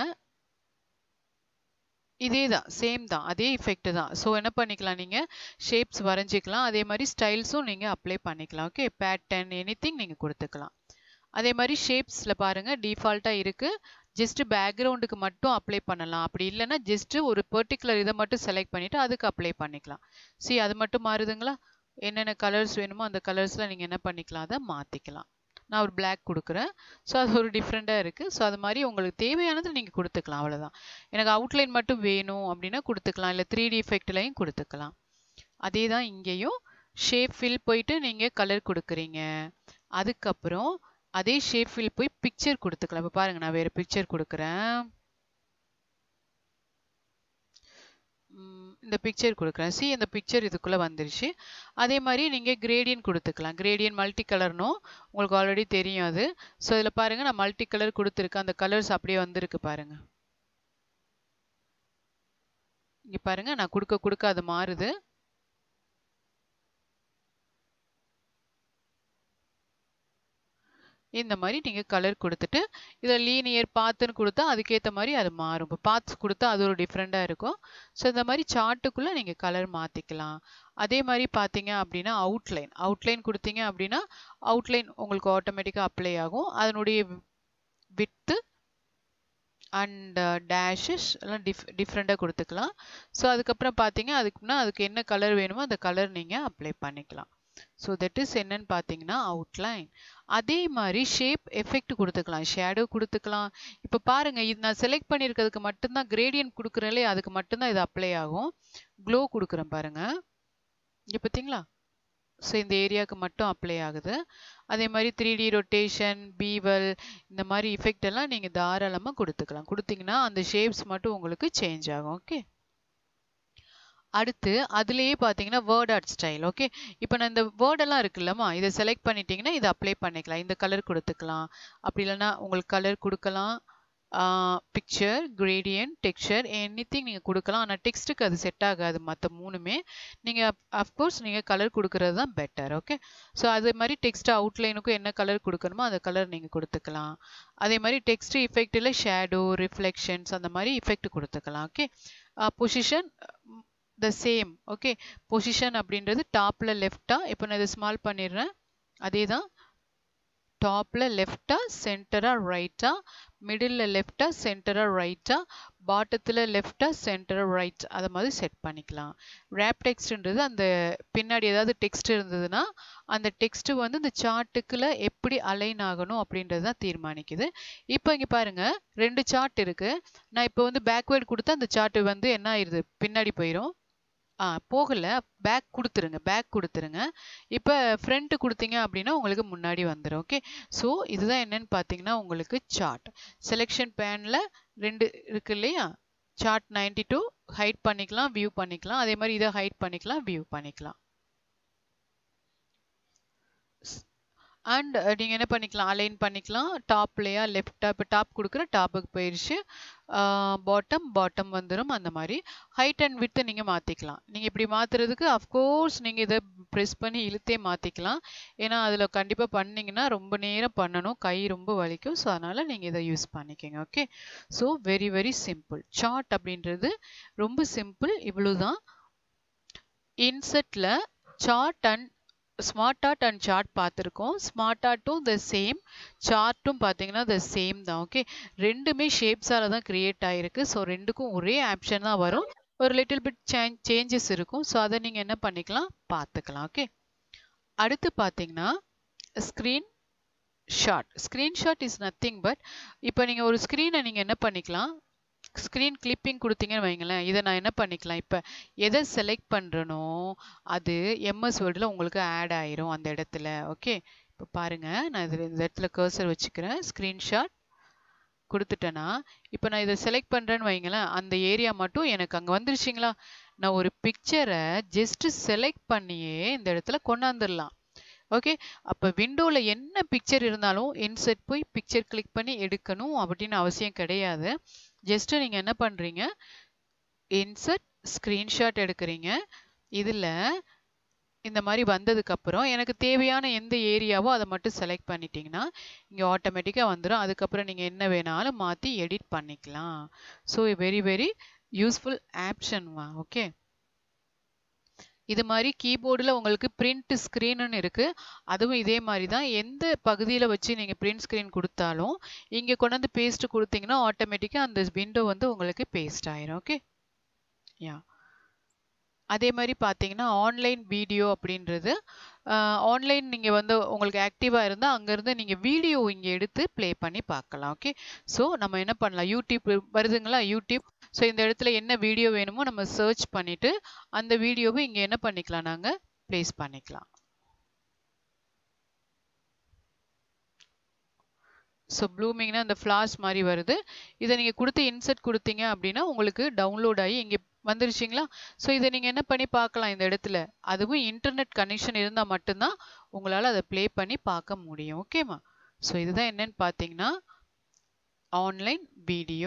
இதே தான் சேம் தான் அதே எஃபெக்ட் தான் ஸோ என்ன பண்ணிக்கலாம் நீங்கள் ஷேப்ஸ் வரைஞ்சிக்கலாம் அதே மாதிரி ஸ்டைல்ஸும் நீங்கள் அப்ளை பண்ணிக்கலாம் ஓகே பேட்டர்ன் எனி திங் நீங்கள் கொடுத்துக்கலாம் அதே மாதிரி ஷேப்ஸில் பாருங்கள் டிஃபால்ட்டாக இருக்குது ஜஸ்ட் பேக்ரவுண்டுக்கு மட்டும் அப்ளை பண்ணலாம் அப்படி இல்லைன்னா ஜஸ்ட் ஒரு பர்டிகுலர் இதை மட்டும் செலக்ட் பண்ணிவிட்டு அதுக்கு அப்ளை பண்ணிக்கலாம் சி அது மட்டும் மாறுதுங்களா என்னென்ன கலர்ஸ் வேணுமோ அந்த கலர்ஸில் நீங்கள் என்ன பண்ணிக்கலாம் அதை மாற்றிக்கலாம் நான் ஒரு பிளாக் கொடுக்குறேன் ஸோ அது ஒரு டிஃப்ரெண்ட்டாக இருக்குது ஸோ அது மாதிரி உங்களுக்கு தேவையானது நீங்கள் கொடுத்துக்கலாம் அவ்வளோதான் எனக்கு அவுட்லைன் மட்டும் வேணும் அப்படின்னா கொடுத்துக்கலாம் இல்லை த்ரீ டி எஃபெக்ட்லையும் கொடுத்துக்கலாம் அதே தான் இங்கேயும் ஷேப் ஃபில் போயிட்டு நீங்கள் கலர் கொடுக்குறீங்க அதுக்கப்புறம் அதே ஷேப் ஃபில் போய் பிக்சர் கொடுத்துக்கலாம் இப்போ பாருங்க நான் வேறு பிக்சர் கொடுக்குறேன் இந்த பிக்சர் கொடுக்குறேன் சி இந்த பிக்சர் இதுக்குள்ளே வந்துருச்சு அதே மாதிரி நீங்கள் கிரேடியன் கொடுத்துக்கலாம் கிரேடியன் மல்டி கலர்னும் உங்களுக்கு ஆல்ரெடி தெரியும் அது ஸோ இதில் பாருங்கள் நான் மல்டி கலர் கொடுத்துருக்கேன் அந்த கலர்ஸ் அப்படியே வந்திருக்கு பாருங்க இங்கே பாருங்கள் நான் கொடுக்க கொடுக்க அது மாறுது இந்த மாதிரி நீங்கள் கலர் கொடுத்துட்டு இதில் லீனியர் பாத்துன்னு கொடுத்தா அதுக்கேற்ற மாதிரி அது மாறும் இப்போ பாத்ஸ் கொடுத்தா அது ஒரு டிஃப்ரெண்ட்டாக இருக்கும் ஸோ இந்த மாதிரி சார்ட்டுக்குள்ளே நீங்கள் கலர் மாற்றிக்கலாம் அதே மாதிரி பார்த்தீங்க அப்படின்னா அவுட்லைன் அவுட்லைன் கொடுத்தீங்க அப்படின்னா அவுட்லைன் உங்களுக்கு ஆட்டோமேட்டிக்காக அப்ளை ஆகும் அதனுடைய வித்து அண்ட் டேஷஸ் எல்லாம் டிஃப் டிஃப்ரெண்ட்டாக கொடுத்துக்கலாம் ஸோ அதுக்கப்புறம் பார்த்தீங்க அதுக்குன்னா அதுக்கு என்ன கலர் வேணுமோ அந்த கலர் நீங்கள் அப்ளை பண்ணிக்கலாம் ஸோ தட் இஸ் என்னன்னு பார்த்தீங்கன்னா அவுட்லைன் அதே மாதிரி ஷேப் எஃபெக்ட் கொடுத்துக்கலாம் ஷேடோ கொடுத்துக்கலாம் இப்போ பாருங்க இது நான் செலக்ட் பண்ணியிருக்கிறதுக்கு மட்டும்தான் கிரேடியன்ட் கொடுக்குறேன்லே அதுக்கு மட்டும்தான் இது அப்ளை ஆகும் க்ளோ கொடுக்குறேன் பாருங்க இங்கே பார்த்தீங்களா ஸோ இந்த ஏரியாவுக்கு மட்டும் அப்ளை ஆகுது அதே மாதிரி த்ரீ டி ரொட்டேஷன் பீவல் இந்த மாதிரி இஃபெக்ட் எல்லாம் நீங்கள் தாராளமாக கொடுத்துக்கலாம் கொடுத்தீங்கன்னா அந்த ஷேப்ஸ் மட்டும் உங்களுக்கு சேஞ்ச் ஆகும் ஓகே அடுத்து அதுலேயே பார்த்தீங்கன்னா வேர்ட் ஆர்ட் ஸ்டைல் ஓகே இப்போ நான் இந்த வேர்டெல்லாம் இருக்குல்லம்மா இதை செலக்ட் பண்ணிட்டீங்கன்னா இதை அப்ளை பண்ணிக்கலாம் இந்த கலர் கொடுத்துக்கலாம் அப்படி இல்லைன்னா உங்களுக்கு கலர் கொடுக்கலாம் picture gradient texture anything நீங்கள் கொடுக்கலாம் ஆனால் டெக்ஸ்ட்டுக்கு அது செட் ஆகாது மற்ற மூணுமே நீங்கள் அஃப்கோர்ஸ் நீங்கள் கலர் கொடுக்கறது தான் பெட்டர் ஓகே ஸோ அதே மாதிரி டெக்ஸ்ட் அவுட்லைனுக்கும் என்ன கலர் கொடுக்கணுமோ அந்த கலர் நீங்கள் கொடுத்துக்கலாம் அதே மாதிரி டெக்ஸ்ட் இஃபெக்டில் ஷேடோ ரிஃப்ளெக்ஷன்ஸ் அந்த மாதிரி இஃபெக்ட் கொடுத்துக்கலாம் okay position the same okay position அப்படின்றது டாப்பில் லெஃப்டாக இப்போ நான் இதை ஸ்மால் பண்ணிடுறேன் அதே தான் டாப்பில் லெஃப்டாக சென்டராக ரைட்டாக மிடில் லெஃப்டாக சென்டராக ரைட்டாக பாட்டத்தில் லெஃப்டாக சென்டராக ரைட் அதை மாதிரி செட் பண்ணிக்கலாம் ரேப் டெக்ஸ்ட்ன்றது அந்த பின்னாடி ஏதாவது டெக்ஸ்ட் இருந்ததுன்னா அந்த டெக்ஸ்ட் வந்து இந்த சார்ட்டுக்குள்ள எப்படி அலைன் ஆகணும் அப்படின்றது தான் தீர்மானிக்குது இப்போ இங்கே பாருங்க ரெண்டு சார்ட் இருக்கு நான் இப்போ வந்து பேக்வேர்டு கொடுத்தா அந்த சார்ட் வந்து என்ன ஆயிடுது பின்னாடி போயிடும் ஆ போகல பேக் கொடுத்துருங்க பேக் கொடுத்துருங்க இப்போ ஃப்ரண்ட் கொடுத்தீங்க அப்படின்னா உங்களுக்கு முன்னாடி வந்துடும் ஓகே ஸோ இதுதான் என்னன்னு பார்த்தீங்கன்னா உங்களுக்கு சார்ட் செலெக்ஷன் பேனில் ரெண்டு இருக்கு இல்லையா சார்ட் நைன்டி டூ ஹைட் பண்ணிக்கலாம் வியூ பண்ணிக்கலாம் அதே மாதிரி இதை ஹைட் பண்ணிக்கலாம் வியூ பண்ணிக்கலாம் அண்ட் நீங்கள் என்ன பண்ணிக்கலாம் அலைன் பண்ணிக்கலாம் டாப்லையா லெஃப்டா இப்போ டாப் கொடுக்குற டாப்புக்கு போயிடுச்சு பாட்டம் பாட்டம் வந்துடும் அந்த மாதிரி ஹைட் அண்ட் வித்தை நீங்கள் மாற்றிக்கலாம் நீங்கள் இப்படி மாற்றுறதுக்கு அஃப்கோர்ஸ் நீங்கள் இதை ப்ரெஸ் பண்ணி இழுத்தே மாற்றிக்கலாம் ஏன்னா அதில் கண்டிப்பாக பண்ணிங்கன்னா ரொம்ப நேரம் பண்ணணும் கை ரொம்ப வலிக்கும் ஸோ அதனால் நீங்கள் இதை யூஸ் பண்ணிக்கோங்க okay so very very simple chart அப்படின்றது ரொம்ப சிம்பிள் இவ்வளோ தான் இன்செட்டில் chart and smart art and chart பார்த்துருக்கோம் ஸ்மார்ட் ஆர்ட்டும் த சேம் சார்ட்டும் பார்த்தீங்கன்னா த சேம் தான் ஓகே ரெண்டுமே ஷேப்ஸால தான் கிரியேட் ஆகிருக்கு ஸோ ரெண்டுக்கும் ஒரே ஆப்ஷன் தான் வரும் ஒரு லிட்டில் பிட் சேஞ்ச் சேஞ்சஸ் இருக்கும் ஸோ அதை நீங்கள் என்ன பண்ணிக்கலாம் பார்த்துக்கலாம் ஓகே அடுத்து பார்த்தீங்கன்னா screenshot screenshot is nothing but இப்போ நீங்கள் ஒரு ஸ்க்ரீனை நீங்கள் என்ன பண்ணிக்கலாம் ஸ்க்ரீன் கிளிப்பிங் கொடுத்தீங்கன்னு வைங்களேன் இதை நான் என்ன பண்ணிக்கலாம் இப்போ எதை செலக்ட் பண்ணுறனோ அது எம்எஸ் வேர்டில் உங்களுக்கு ஆட் ஆயிரும் அந்த இடத்துல ஓகே இப்போ பாருங்கள் நான் இதில் இந்த இடத்துல கர்சர் வச்சுக்கிறேன் ஸ்க்ரீன்ஷாட் கொடுத்துட்டேன்னா இப்போ நான் இதை செலக்ட் பண்ணுறேன்னு வைங்களேன் அந்த ஏரியா மட்டும் எனக்கு அங்கே வந்துருச்சிங்களா நான் ஒரு பிக்சரை ஜஸ்ட் செலக்ட் பண்ணியே இந்த இடத்துல கொண்டாந்துடலாம் ஓகே அப்போ விண்டோவில் என்ன பிக்சர் இருந்தாலும் இன்செர்ட் போய் பிக்சர் கிளிக் பண்ணி எடுக்கணும் அப்படின்னு அவசியம் கிடையாது ஜஸ்ட்டு நீங்கள் என்ன பண்ணுறீங்க இன்செர்ட் ஸ்க்ரீன்ஷாட் எடுக்கிறீங்க இதில் இந்த மாதிரி வந்ததுக்கப்புறம் எனக்கு தேவையான எந்த ஏரியாவோ அதை மட்டும் செலக்ட் பண்ணிட்டீங்கன்னா இங்கே ஆட்டோமேட்டிக்காக வந்துடும் அதுக்கப்புறம் நீங்கள் என்ன வேணாலும் மாற்றி எடிட் பண்ணிக்கலாம் ஸோ வெரி வெரி யூஸ்ஃபுல் ஆப்ஷன்வா ஓகே இது மாதிரி கீபோர்டில் உங்களுக்கு பிரிண்ட் ஸ்க்ரீனுன்னு இருக்குது அதுவும் இதே மாதிரி தான் எந்த பகுதியில் வச்சு நீங்கள் பிரிண்ட் ஸ்க்ரீன் கொடுத்தாலும் இங்கே கொண்டு வந்து பேஸ்ட் கொடுத்தீங்கன்னா ஆட்டோமேட்டிக்காக அந்த விண்டோ வந்து உங்களுக்கு பேஸ்ட் ஆயிரும் ஓகே யா அதே மாதிரி பார்த்தீங்கன்னா ஆன்லைன் வீடியோ அப்படின்றது ஆன்லைன் நீங்கள் வந்து உங்களுக்கு ஆக்டிவாக இருந்தால் அங்கேருந்து நீங்கள் வீடியோ இங்கே எடுத்து ப்ளே பண்ணி பார்க்கலாம் ஓகே ஸோ நம்ம என்ன பண்ணலாம் யூடியூப் வருதுங்களா யூடியூப் ஸோ இந்த இடத்துல என்ன வீடியோ வேணுமோ நம்ம சர்ச் பண்ணிவிட்டு அந்த வீடியோவை இங்கே என்ன பண்ணிக்கலாம் நாங்கள் ப்ளேஸ் பண்ணிக்கலாம் ஸோ ப்ளூமிங்னா இந்த ஃப்ளாஷ் மாதிரி வருது இதை நீங்கள் கொடுத்து இன்சர்ட் கொடுத்தீங்க அப்படின்னா உங்களுக்கு டவுன்லோட் ஆகி இங்கே வந்துருச்சிங்களா ஸோ இதை நீங்கள் என்ன பண்ணி பார்க்கலாம் இந்த இடத்துல அதுவும் இன்டர்நெட் கனெக்ஷன் இருந்தால் மட்டும்தான் உங்களால் அதை ப்ளே பண்ணி பார்க்க முடியும் ஓகேம்மா ஸோ இதுதான் என்னன்னு பார்த்தீங்கன்னா ஆன்லைன் வீடியோ